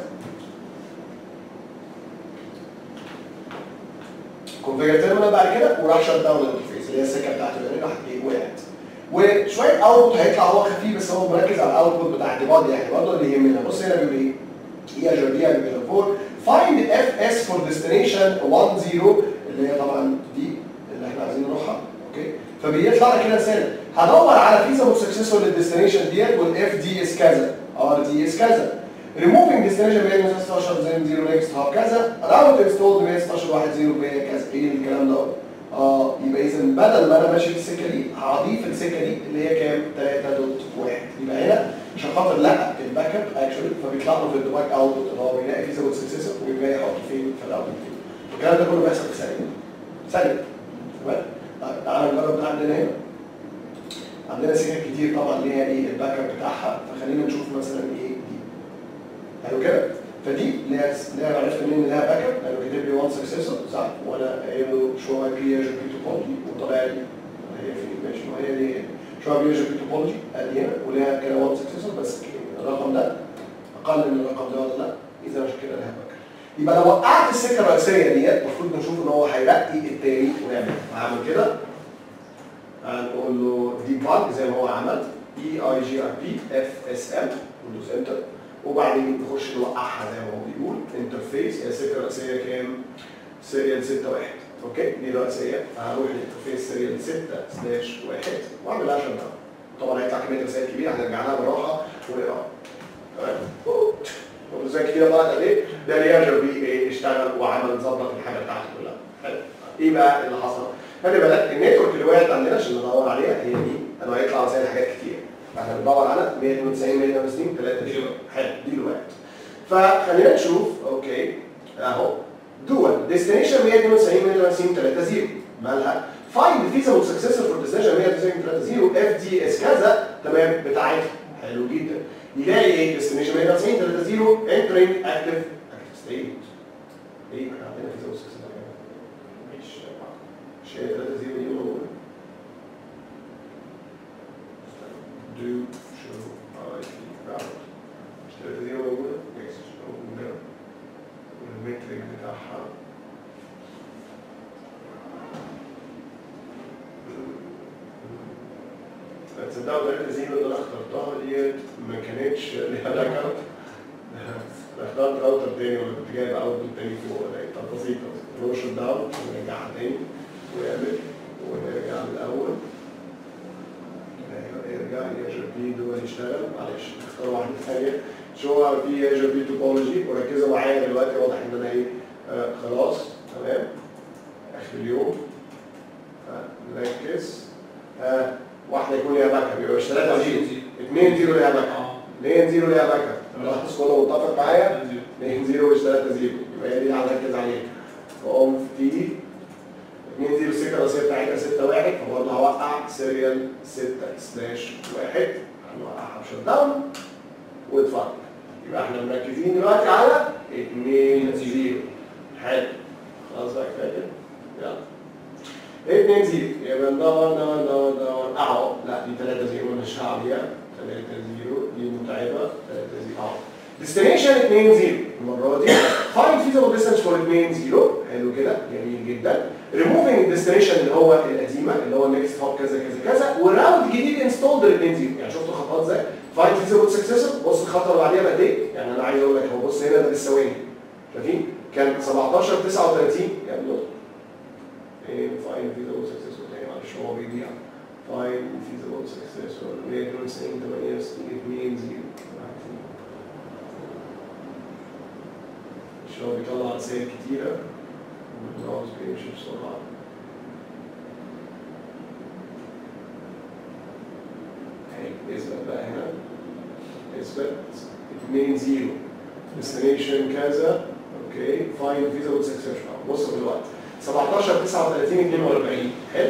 كونفيجر تيرمينال بعد كده وراح شت داون الانترفيس اللي هي السكه بتاعته يعني راحت ايه وقعت وشويه اوتبوت هيطلع هو خفيف بس هو مركز على الاوتبوت بتاع الديباج يعني برضه اللي يهمنا بص هنا بيقول ايه؟ اي اجر دي اجر 4 فايند اف اس فور ديستنيشن 1 0 اللي هي طبعا دي اللي احنا عايزين نروحها اوكي فبيطلع لك كده رساله هدور على فيزا سكسسفول للديستنيشن ديت والاف دي اس كذا ار دي اس كذا removing destination 116 زي 0 next هاب كذا allowed installed 116 1 0 ب كذا ايه الكلام ده اه يبقى اذا بدل ما انا ماشي في السكه دي هضيف السكه دي اللي هي كام 3.1 يبقى هنا عشان خاطر لا الباك اب اكشولي فبيطلع له في الباك اوتبوت اللي هو بيلاقي فيزا سكسسفول ويبقى يحط فين في الاوتبوت الكلام ده كله بيحصل في ثانيه ثانيه تمام طيب تعالى نجرب ده عندنا هنا عندنا سكك كتير طبعا ليها ايه الباك اب بتاعها فخلينا نشوف مثلا ايه دي حلو كده فدي اللي هي اللي هي عرفت منين ان لها باك اب لانه كاتب لي 1 سكسسور صح وانا قايل له شو اي بي اجر بي توبولوجي وطلع لي هي في ماشي ما هي دي شو اي بي اجر بي توبولوجي ادي هنا وليها كده 1 سكسسور بس الرقم ده اقل من الرقم ده ولا لا اذا مش كده لها باك اب يبقى لو وقعت السكه الرئيسيه ديت المفروض نشوف ان هو هيرقي التاني ونعمل هعمل كده هنقول له ديباج زي ما هو عمل اي اي جي ار بي اف اس ام ويندوز انتر وبعدين نخش نوقعها زي ما هو بيقول انترفيس هي السكه الرئيسيه كام؟ سيريال 6 1 اوكي دي الرئيسيه هروح للانترفيس سيريال 6 سلاش 1 واعمل لها شت طبعا هيطلع كميه رسائل كبيره هنرجع لها بالراحه ونقراها تمام والرسائل كبيره طلعت قد ايه؟ ده اللي يرجع بيه ايه اشتغل وعمل ظبط الحاجه بتاعته كلها حلو ايه بقى اللي حصل؟ خلي بالك النتورك اللي وقعت عندنا عشان ندور عليها هي دي انا هيطلع رسائل حاجات كتير احنا بندور على 192 150 3 دي حلو دي اللي وقعت فخلينا نشوف اوكي اهو دول ديستنيشن 192 150 3 0 مالها فايند فيزابل سكسسور فور ديستنيشن 192 3 0 اف دي اس كذا تمام بتاعتها حلو جدا يلاقي ايه ديستنيشن 192 3 0 انترينج اكتف اكتف ستيت ايه احنا عندنا فيزابل سكسسور مش مش هي 3 0 دي موجوده do show IP route مش 3 0 موجوده ماشي موجوده والمترك بتاعها تصدقوا 3 0 اللي انا اخترتها ديت ما كانتش ليها باك اب انا اخترت راوتر تاني ولا كنت جايب اوتبوت تاني فوق ولا ايه طب بسيطه روش داون ونرجع تاني ويعمل ونرجع من الاول يرجع يجر بي دول يشتغل معلش اختار واحده ثانيه شو في يجر بي توبولوجي وركزوا معايا دلوقتي واضح ان انا ايه آه خلاص تمام اخر اليوم آه نركز آه واحده يكون ليها باك اب يبقى مش 3 0 2 0 ليها باك اب اه 2 0 ليها باك اب ملاحظ كله متفق معايا انزل 2 0 مش 3 0 يبقى هي دي اللي هنركز عليها واقوم في 2 0 السكه الرئيسيه بتاعتها 6 1 فبرضه هوقع سيريال 6 سلاش 1 هنوقعها بشت داون واتفرج يبقى احنا مركزين دلوقتي على 2 0 حلو خلاص بقى كفايه كده يلا 2 0 يبقى ندور ندور ندور ندور اهو لا دي 3 0 مش هعملها 3 0 دي متعبه 3 0 اهو ديستنيشن 2 0 المره دي فايند فيزبل ديستنس فور 2 0 حلو كده جميل جدا ريموفينج الديستنيشن اللي هو القديمه اللي هو نيكست هوب كذا كذا كذا وراوند جديد انستولد ل 2 0 يعني شفتوا الخطوات ازاي؟ فايند فيزبل سكسسور بص الخطوه اللي بعديها بقد ايه؟ يعني انا عايز اقول لك هو بص هنا ده بالثواني شايفين؟ كان 17 39 يا ابني فاين فيزابل سكسسفول تاني معلش هو بيضيع فاين فيزابل سكسسفول 192 68 2 0 مش هو بيطلع رسائل كتيرة والماوس بيمشي بسرعة اهي اثبت بقى هنا اثبت 2 0 ديستنيشن كذا اوكي فاين فيزابل سكسسفول بص دلوقتي 17 39 42 حلو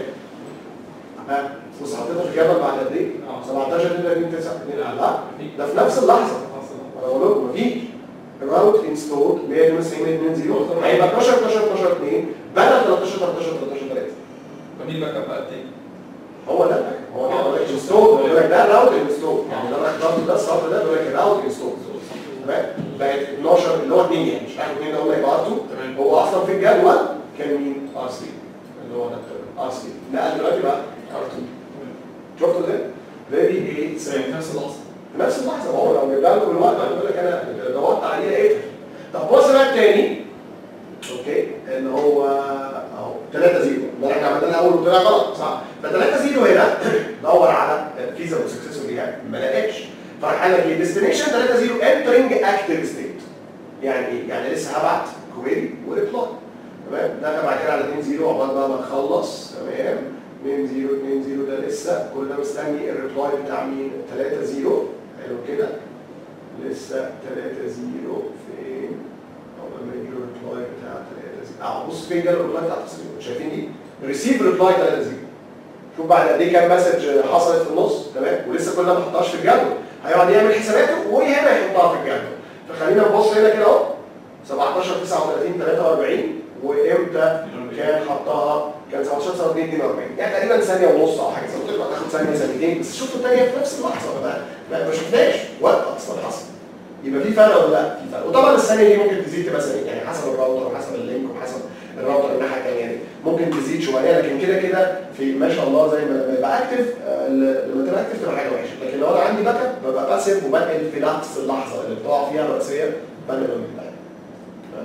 ها بص حطيتها في الجبل بعد قد ايه؟ 17 32 9 2 لا ده في نفس اللحظه انا بقول لكم مفيش الراوت انستول 192 2 هيبقى 12 12 12 2 بدل 13 13 13 3 فمين باك اب بقى التاني؟ هو ده هو ده بيقول لك انستول بيقول لك ده راوت انستول يعني ده انا اخترت ده السطر ده بيقول لك راوت انستول تمام بقت 12 اللي هو 2 يعني مش اخر 2 ده هم يبقى ار2 تمام هو اصلا في الجدول كان مين ار 3 اللي هو ده ار 3 نقل دلوقتي بقى ار 2 شفتوا ده؟ فيري ايه سيم نفس اللحظه في نفس اللحظه ما هو لو جبنا لكم الوقت انا بقول لك انا دورت عليه لقيتها طب بص بقى التاني اوكي ان هو اهو 3 0 ده احنا عملنا الاول وطلع غلط صح ف 3 0 هنا دور على فيزا سكسسفول يعني ما لقيتش فراح قال لك ايه ديستنيشن 3 0 انترنج اكتيف ستيت يعني ايه؟ يعني لسه هبعت كويري وريبلاي تمام ده بعد كده على 2 0 عقبال بقى ما نخلص تمام 2 0 2 0 ده لسه كل ده مستني الريبلاي بتاع مين 3 0 حلو كده لسه 3 0 فين اول ما يجي له الريبلاي بتاع 3 0 اه بص فين جاله الريبلاي بتاع 3 0 شايفين دي ريسيف ريبلاي 3 0 شوف بعد قد ايه كام مسج حصلت في النص تمام ولسه كل ده ما حطهاش في الجدول هيقعد يعمل حساباته وهنا يحطها في الجدول فخلينا نبص هنا كده اهو 17 39 43 وامتى كان حطها كان 17 39 42 يعني تقريبا ثانيه ونص او حاجه زي ما قلت لك هتاخد ثانيه ثانيتين بس شفتوا الثانيه في نفس اللحظه ما ما ما شفناش وقت اصلا حصل يبقى في فرق ولا لا؟ في فرق وطبعا الثانيه دي ممكن تزيد تبقى ثانيه يعني حسب الراوتر وحسب اللينك وحسب الراوتر الناحيه الثانيه يعني ممكن تزيد شويه لكن كده كده في ما شاء الله زي ما لما يبقى اكتف آه، لما تبقى اكتف تبقى حاجه وحشه لكن لو انا عندي باك اب ببقى باسف وبنقل في نفس اللحظه اللي بتقع فيها الرئيسيه بنقل من بتاعي تمام؟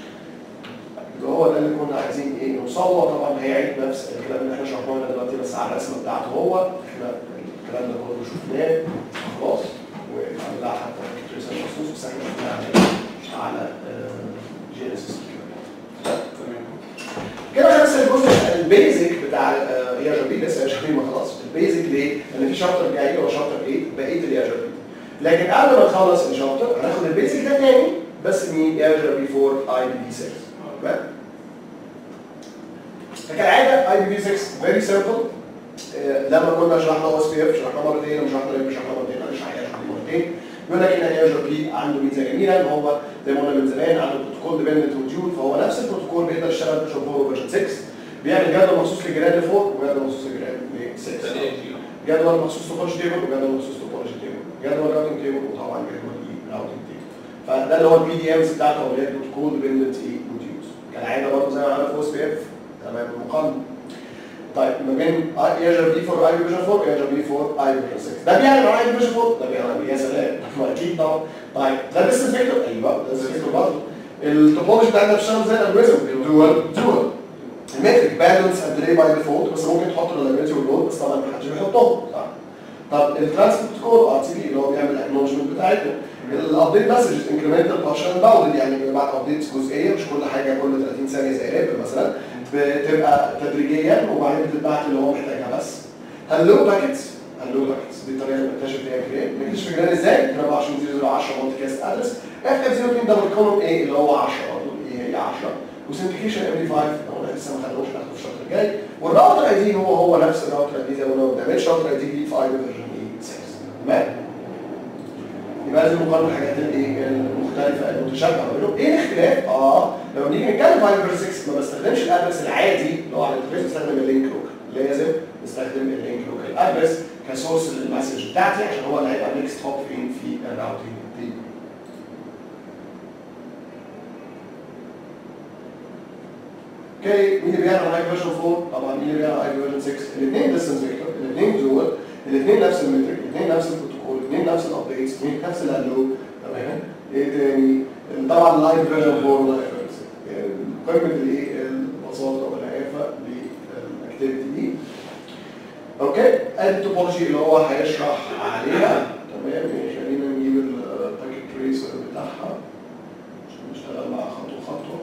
يبقى هو ده اللي كنا عايزين ايه نوصل له طبعا هيعيد نفس الكلام اللي احنا شرحناه هنا دلوقتي بس على الرسمه بتاعته هو احنا الكلام ده كله شفناه خلاص وعملناها حتى في ريسيرش مخصوص بس احنا شفناها على جينيسيس تمام كده خلص الجزء البيزك بتاع اي ار بي لسه مش ما خلاص البيزك ليه؟ لان في شابتر جاي هو شابتر 8 بقيه الاي ار بي لكن قبل ما نخلص الشابتر هناخد البيزك ده تاني بس مين اي ار بي 4 اي بي في 6 تمام؟ فكالعاده اي بي في 6 فيري سمبل لما كنا شرحنا او اس بي اف شرحنا مرتين وشرحنا ريب شرحنا مرتين معلش هشرح مرتين بيقول لك ان الاي ار بي عنده ميزه جميله ان هو زي ما قلنا من زمان عنده بروتوكول ديبندنت موديول فهو نفس البروتوكول بيقدر يشتغل فيرجن 4 وفيرجن 6 بيعمل جدول مخصوص لجراند 4 وجدول مخصوص لجراند 6 جدول مخصوص لفولج تيبل وجدول مخصوص لفولج تيبل جدول راوتنج تيبل وطبعا جدول اي راوتنج تيبل فده اللي هو البي دي امز بتاعته او اللي هي بروتوكول ديبندنت اي موديولز كالعاده برضه زي ما عملنا في او اس بي اف تمام مقارنه طيب ما بين اي ار بي 4 اي فيجن 4 اي ار بي 4 اي فيجن 6 ده بيعمل مع اي فيجن 4 ده بيعمل يا سلام ما اكيد طبعا طيب ده ديستنس فيكتور ايوه ده ديستنس فيكتور برضه التوبولوجي بتاعتنا بتشتغل زي الالجوريزم دول دول المترك بالانس اند ديلي باي ديفولت بس ممكن تحط الريلابيلتي واللود بس طبعا ما حدش بيحطهم صح طب الترانسبورت كود ار تي بي اللي هو بيعمل الاكنولجمنت بتاعتنا الابديت مسجز انكريمنتال بارشال باوندد يعني بيبعت ابديتس جزئيه مش كل حاجه كل 30 ثانيه زي ريب مثلا بتبقى تدريجيا وبعدين بتتبعت اللي هو محتاجها بس هلو باكيتس هلو باكيتس دي الطريقه اللي بنكتشف بيها كريم بنكتشف جيران ازاي 24 010 مالتي كاست ادرس اف اف 02 دبل كولوم ايه اللي هو 10 برضه ايه هي 10 وسنتيكيشن ام دي 5 لو لسه ما خدناهوش ناخده في الشهر الجاي والراوتر اي دي هو هو نفس الراوتر اي دي زي ما قلنا ما بنعملش راوتر اي دي جديد في اي فيرجن اي 6 تمام يبقى لازم نقارن الحاجات الايه المختلفه المتشابهه ما بينهم ايه الاختلاف؟ اه لما نيجي نتكلم في اي 6 ما بستخدمش الادرس العادي اللي هو على الانترفيس بستخدم اللينك لوك لازم نستخدم اللينك لوك الادرس كسورس للمسج بتاعتي عشان هو اللي هيبقى نيكست هوب فين في الراوتنج دي اوكي مين اللي بيعمل اي فيرجن 4 طبعا مين اللي بيعمل اي فيرجن 6 الاثنين ديستنس فيكتور الاثنين دول الاثنين نفس المترك الاثنين نفس البروتوكول الاثنين نفس الابديتس الاثنين نفس الالو تمام ايه تاني طبعا لايف فيرجن 4 ولايف فيرجن 6 يعني قمه الايه البساطه والعافه اوكي ادي التوبولوجي اللي هو هيشرح عليها تمام خلينا نجيب الباكيت تريسر بتاعها عشان نشتغل مع خطوه خطوه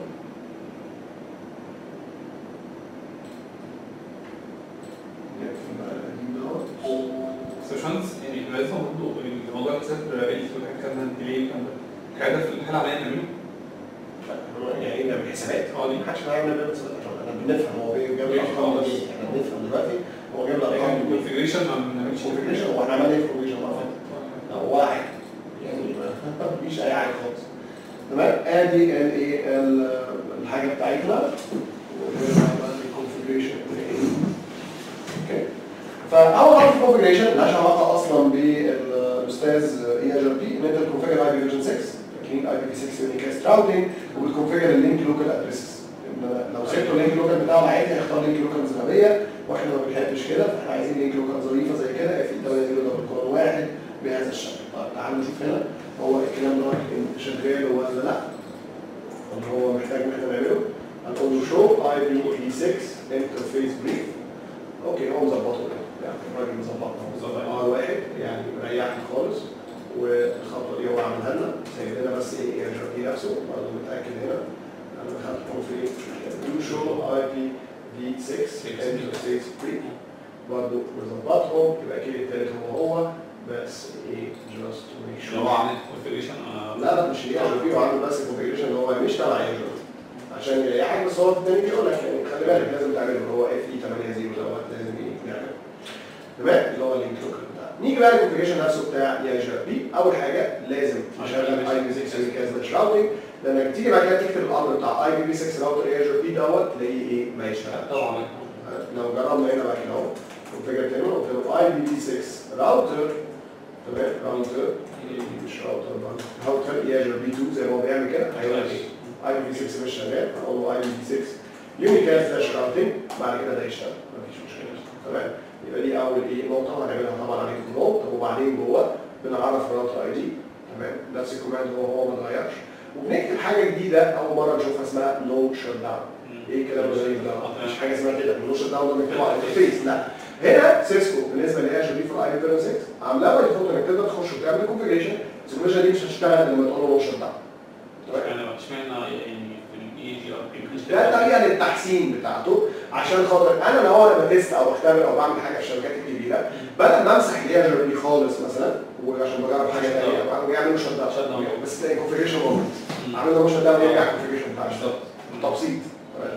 نقفل بقى القديم دوت بس يا باشمهندس يعني احنا لازم برضه الموضوع الحساب الرئيسي والحاجات كان ديلي والكلام ده الحاجات ده في الحاله العمليه نعمله يعني ايه بنعمل حسابات؟ اه دي محدش بيعمل بيعمل حسابات احنا بنفهم هو جايب الارقام دي احنا بنفهم دلوقتي هو جايب الارقام دي الكونفجريشن ما بنعملش كونفجريشن هو احنا عملنا ايه في الكونفجريشن هو واحد يعني ما فيش اي حاجه خالص تمام ادي الايه ال- الحاجه بتاعتنا الكونفجريشن اوكي فاول حاجه في الكونفجريشن ملهاش علاقه اصلا بالاستاذ اي اجر بي ان انت تكونفجر اي بي فيرجن 6 فاكرين اي بي 6 يونيكاست راوتنج وبتكونفجر اللينك لوكال ادريسز لو سبت اللينك لوكال بتاعه عادي هيختار لينك لوكالز غبيه واحنا ما بنحبش كده فاحنا عايزين لينك لوكال ظريفه زي كده اف 8 دبل كولون واحد بهذا الشكل طيب تعالوا نشوف هنا هو الكلام ده شغال ولا لا اللي هو محتاج ان احنا نعمله هنقول له شو اي بي في 6 انترفيس بريف اوكي هو مظبطه كده يعني الراجل مظبطها مظبط ار واحد يعني مريحني خالص والخطوه دي هو عملها لنا سايب لنا بس ايه يرجع دي نفسه برضه متاكد هنا انا دخلت كونفيج يو شو اي بي في 6 انترفيس بريف برضه مظبطهم يبقى كده التالت هو هو بس ايه جاست تو ميك لو شور عملت كونفجريشن لا لا مش هي جي هو عنده بس كونفيجريشن اللي هو مش تبع اي عشان يريحك بس هو التاني بيقول لك يعني خلي بالك لازم تعمله اللي هو اف اي 80 دوت لازم ايه نعمله تمام اللي هو اللينك لوكال بتاعه نيجي بقى للكونفيجريشن نفسه بتاع اي جي بي اول حاجه لازم تشغل اي بي 6 كاز مش راوتنج لما تيجي بعد كده تكتب الامر بتاع اي بي بي 6 راوتر اي جي بي دوت تلاقيه ايه ما يشتغلش طبعا لو جربنا هنا بقى كده اهو كونفيجر تاني قلت له اي بي بي 6 راوتر تمام راوتر مش راوتر برضه راوتر ياجر بي 2 زي ما هو بيعمل كده هيقول لك ايه اي بي في 6 مش شغال هقول له اي بي في 6 يونيكاست سلاش راوتنج بعد كده ده يشتغل مفيش مشكله تمام يبقى دي اول ايه نقطه هنعملها طبعا على الكنترول طب وبعدين جوه بنعرف الراوتر اي دي تمام نفس الكوماند هو هو ما اتغيرش وبنكتب حاجه جديده اول مره نشوفها اسمها نو شت داون ايه الكلام الغريب ده مفيش حاجه اسمها كده نو شت داون ده مكتوب على الانترفيس لا هنا سيسكو بالنسبه لاي جي بي في الاي بي 6 عاملاه باي ديفولت انك تقدر تخش وتعمل كونفجريشن الكونفجريشن دي مش هتشتغل لما تقول له نو شت داون تمام يعني اشمعنى يعني في الاي جي ار بي ده طريقه للتحسين بتاعته عشان خاطر انا لو انا بتست او بختبر او بعمل حاجه في الشركات الكبيره بدل ما امسح الاي جي بي خالص مثلا وعشان بجرب حاجه ثانيه ويعملوا شت Shut داون down. بس تلاقي كونفجريشن موجود عامل له شت داون يرجع الكونفجريشن بتاعه بالظبط تبسيط تمام.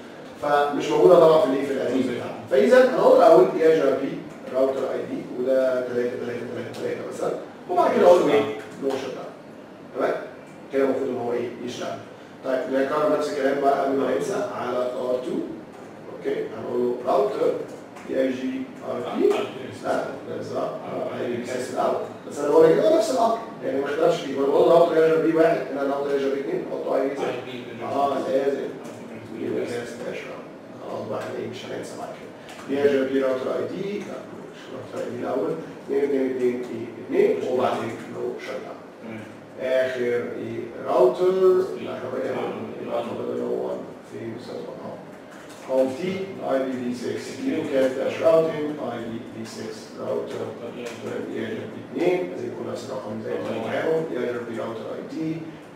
فمش موجوده طبعا في الايه في القديم بتاعه فاذا هنقول الاول اي جي بي راوتر اي دي وده 3 3 3 3 مثلا وبعد كده اقول له ايه نو شت داون تمام كده المفروض ان هو ايه يشتغل طيب نكرر نفس الكلام بقى قبل ما ننسى على ار 2 اوكي هنقول له راوتر اي جي ار بي لا بالظبط هيكسس الاول بس انا بقول كده نفس الامر يعني ما اختلفش فيه بقول له راوتر اي جي بي واحد هنا راوتر اي جي بي اثنين حطه اي جي اه لازم يبقى كده 16 خلاص بقى احنا ايه مش هننسى بعد كده دي اي جي بي راوتر اي دي لا مش راوتر اي دي الاول 2 2 2 2 وبعدين لو شت داون اخر ايه راوتر لا احنا بقى الالفابت اللي هو في مسافه اه هوم تي اي بي في 6 يو كات داش راوتنج اي بي في 6 راوتر يجر بي 2 لازم يكون نفس الرقم زي ما هو معاهم يجر بي راوتر اي دي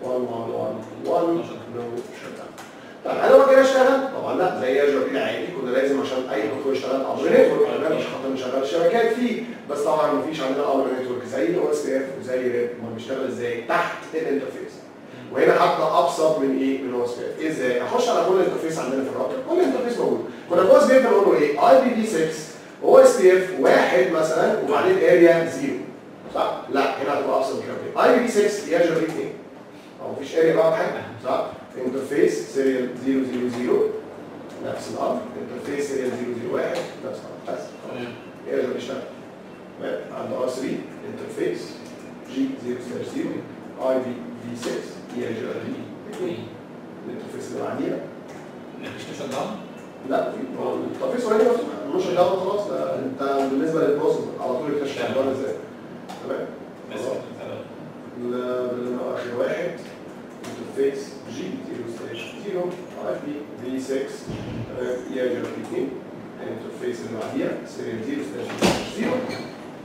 1111 نو شت داون طب هل هو كده اشتغل؟ طبعا لا زي يجر بي عادي كنا لازم عشان اي دكتور يشتغل امر نتورك احنا مش خاطر نشغل الشبكات فيه بس طبعا مفيش عندنا امر نتورك زي الاو اس بي اف وزي ريب امال بيشتغل ازاي؟ تحت الانترفيس وهنا حتى ابسط من ايه؟ من او اس بي اف ازاي؟ اخش على كل انترفيس عندنا في الراوتر كل انترفيس موجود كنا في او اس بي اف بنقول له ايه؟ اي بي في 6 او اس بي اف واحد مثلا وبعدين اريا زيرو صح؟ لا هنا هتبقى ابسط من كده اي بي في 6 يجر بي 2 او مفيش اريا بقى حاجه صح؟ انترفيس سيريال 000 نفس الامر انترفيس سيريال 001 نفس الامر بس خلاص يقدر يشتغل تمام عند ار 3 انترفيس جي 0 اي في في 6 اي جي ار بي الانترفيس اللي بعديها لا في هو الانترفيس اوريدي مفتوح مش هيدور خلاص ده انت بالنسبه للبروسيس على طول اكتشف الدور ازاي تمام ال- اخر واحد انترفيس جي 0 اي بي في 6 تمام اي جي ار بي 2 الانترفيس اللي بعديها سيريال 0 سلاش 0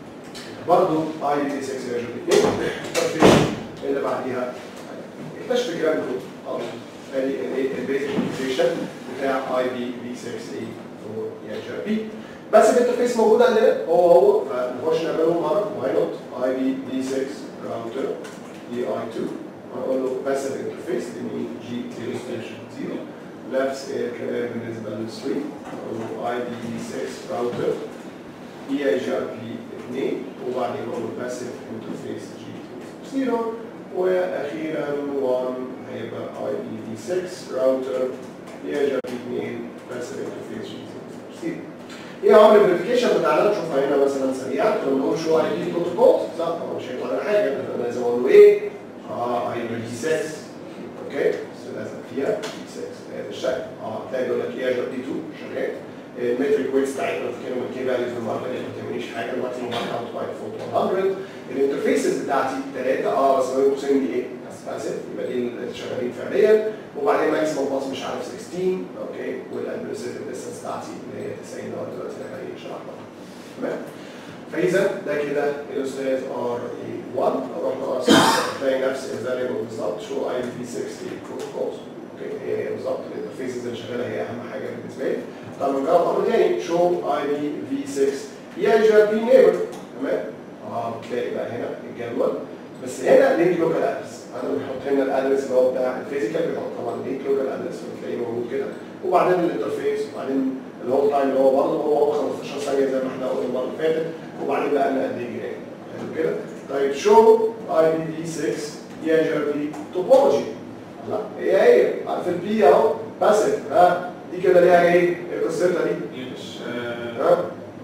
برضه اي دي 6 فيرجن 2 الانترفيس اللي بعديها اكتشف الكلام ده كله خلاص ادي البيزك انتجريشن بتاع اي بي في 6 اي هو يعني جي بي بس الانترفيس موجود عندنا هو هو فنخش نعمله مره واي نوت اي بي في 6 راوتر دي اي 2 هنقول له بس الانترفيس دي جي 0 ستيشن 0 نفس الكلام بالنسبه للسويت نقول له اي بي في 6 راوتر اي اي جي ار بي 2 وبعدين نقول له بس انترفيس جي 0 واخيرا 1 هيبقى اي بي في 6 راوتر اي اي جي ار بي 2 بس الانترفيس جي 0 ايه عمر الفيريفيكيشن بتاعنا نشوفها هنا مثلا سريعا بنقول شو اي بي بروتوكول لا طبعا مش هيطلع لنا حاجه انا لازم اقول له ايه؟ اه اي بي 6 اوكي بس لازم فيها بي 6 بهذا الشكل اه تلاقي بيقول لك ايه دي 2 شغال المتريك ويتس بتاعتنا بتتكلم الكي فاليوز الماركه اللي ما بتعمليش حاجه الماكسيموم كاونت باي ديفولت 100 الانترفيسز بتاعتي ثلاثه اه بس ما قوسين دي ايه؟ باسيف يبقى دي اللي شغالين فعليا وبعدين ماكسيموم باس مش عارف 16 اوكي والادمنستريتيف ديستنس بتاعتي اللي هي 90 لغايه دلوقتي اللي احنا شرحناها تمام فاذا ده كده الاستاذ ار اي 1 لو رحنا ار 6 هتلاقي نفس الفاريبل بالظبط شو اي في 6 بروتوكولز اوكي هي هي بالظبط الانترفيسز اللي شغاله هي اهم حاجه بالنسبه لي طب نجرب امر تاني شو اي في 6 هي جي ار بي نيبر تمام اه بتلاقي بقى هنا الجدول بس هنا لينك لوكال ادرس انا بنحط هنا الادرس اللي هو بتاع الفيزيكال بيحط طبعا لينك لوكال ادرس بتلاقيه موجود كده وبعدين الانترفيس وبعدين الهول تايم اللي هو برضه هو هو 15 ثانيه زي ما احنا قلنا المره اللي فاتت وبعدين بقى لنا قد ايه جنيه حلو كده طيب شو اي بي في 6 يا جي ار بي توبولوجي لا هي هي في البي اهو باسف ها دي كده ليها ايه؟ ايه قصتها دي؟ دي مش آه، ها؟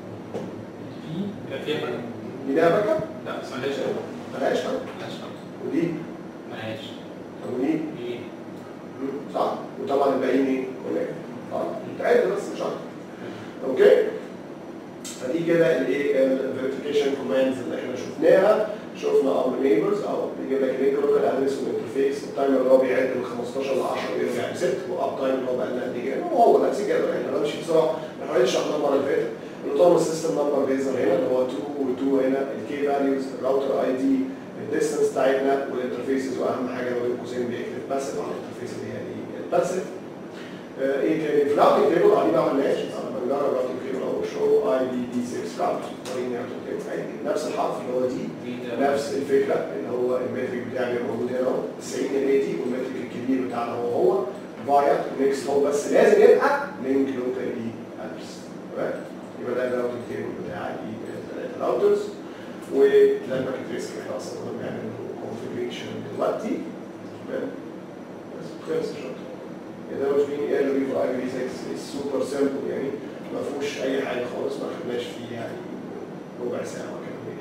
في فيها فرق دي ليها باك اب؟ لا بس مالهاش فرق ملهاش باك مالهاش فرق ودي مالهاش طب ودي دي مم، صح وطبعا الباقيين ايه؟ كلها اه تعد بس مش اكتر اوكي فدي كده الايه الفيريفيكيشن كوماندز اللي احنا شفناها شفنا امر نيبرز او بيجيب لك لينك لوكال ادرس والانترفيس التايمر اللي هو بيعد من 15 ل 10 ويرجع ل 6 واب تايم اللي هو بقى لنا قد ايه هو نفس الجدول احنا بنمشي بسرعه ما حواليش شرحناه المره اللي فاتت الاوتوموس سيستم نمبر بيظهر هنا اللي هو 2 و2 هنا الكي فاليوز الراوتر اي دي الديستنس بتاعتنا والانترفيسز واهم حاجه ما بين قوسين بيكتب باسف على الانترفيس اللي هي ايه الباسف آه، ايه تاني في الراوتنج تيبل قاعدين ما عملناش انا بنجرب الراوتنج تيبل اهو شو اي دي دي 6 راوت وريني راوتنج تيبل عادي نفس الحرف اللي هو دي دي نفس الفكره اللي هو المتريك بتاعي بيبقى موجود هنا اهو 90 ال 80 والمتريك الكبير بتاعنا هو هو فايا نيكست هو بس لازم يبقى لينك لوكال دي ادرس تمام يبقى ده الراوتنج تيبل بتاع الثلاثه راوترز وده الباكيت ريسك احنا اصلا كنا بنعمل كونفجريشن دلوقتي تمام بس خلص الشغل ده مش بين اير ريف اي بي 6 سوبر سيمبل يعني ما فيهوش اي حاجه خالص ما خدناش فيه يعني ربع ساعه ما كملناش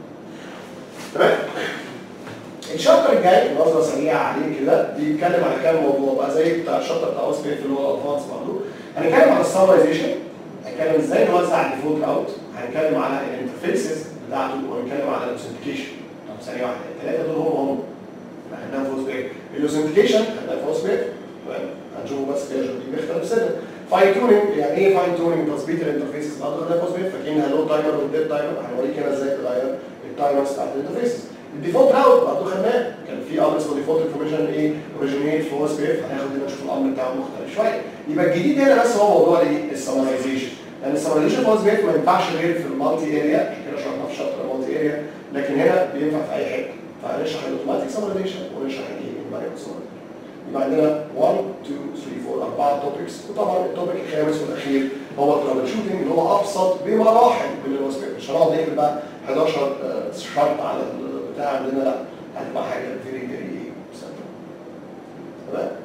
تمام الشابتر الجاي نظره سريعه عليه كده بيتكلم على كام موضوع بقى زي بتاع الشابتر بتاع اوس اللي هو الادفانس برضه هنتكلم على السمرايزيشن هنتكلم ازاي نوزع الديفولت اوت هنتكلم على الانترفيسز بتاعته وهنتكلم على الاوثنتيكيشن طب ثانيه واحده الثلاثه دول هم هم خدناهم في اوس الاوثنتيكيشن خدناه في اوس تمام هنشوفه بس كده عشان بيختلف سنه فاين تونينج يعني ايه فاين تونينج تظبيط الانترفيسز برضه خدناه في اوس فاكرين هلو تايمر والديد تايمر هنوريك هنا ازاي تغير التايمرز بتاعت الانترفيسز الديفولت راوت برضه خدناه كان في امر اسمه ديفولت انفورميشن ايه اوريجينيت في اوس بيف هناخد هنا نشوف الامر بتاعه مختلف شويه يبقى الجديد هنا بس هو موضوع الايه السمرايزيشن لان السمرايزيشن في اوس بيف ما ينفعش غير في المالتي اريا عشان كده شرحناه في شابتر المالتي اريا لكن هنا بينفع في اي حته فهنشرح الاوتوماتيك سمرايزيشن ونشرح الايه المانيوال سمرايزيشن يبقى عندنا 1 2 3 4 اربعه توبكس وطبعا التوبك الخامس والاخير هو الترابل شوتنج اللي هو ابسط بمراحل من الوصف مش هنقعد نكتب بقى 11 آه، شرط على البتاع عندنا لا هتبقى حاجه فيري فيري سهله تمام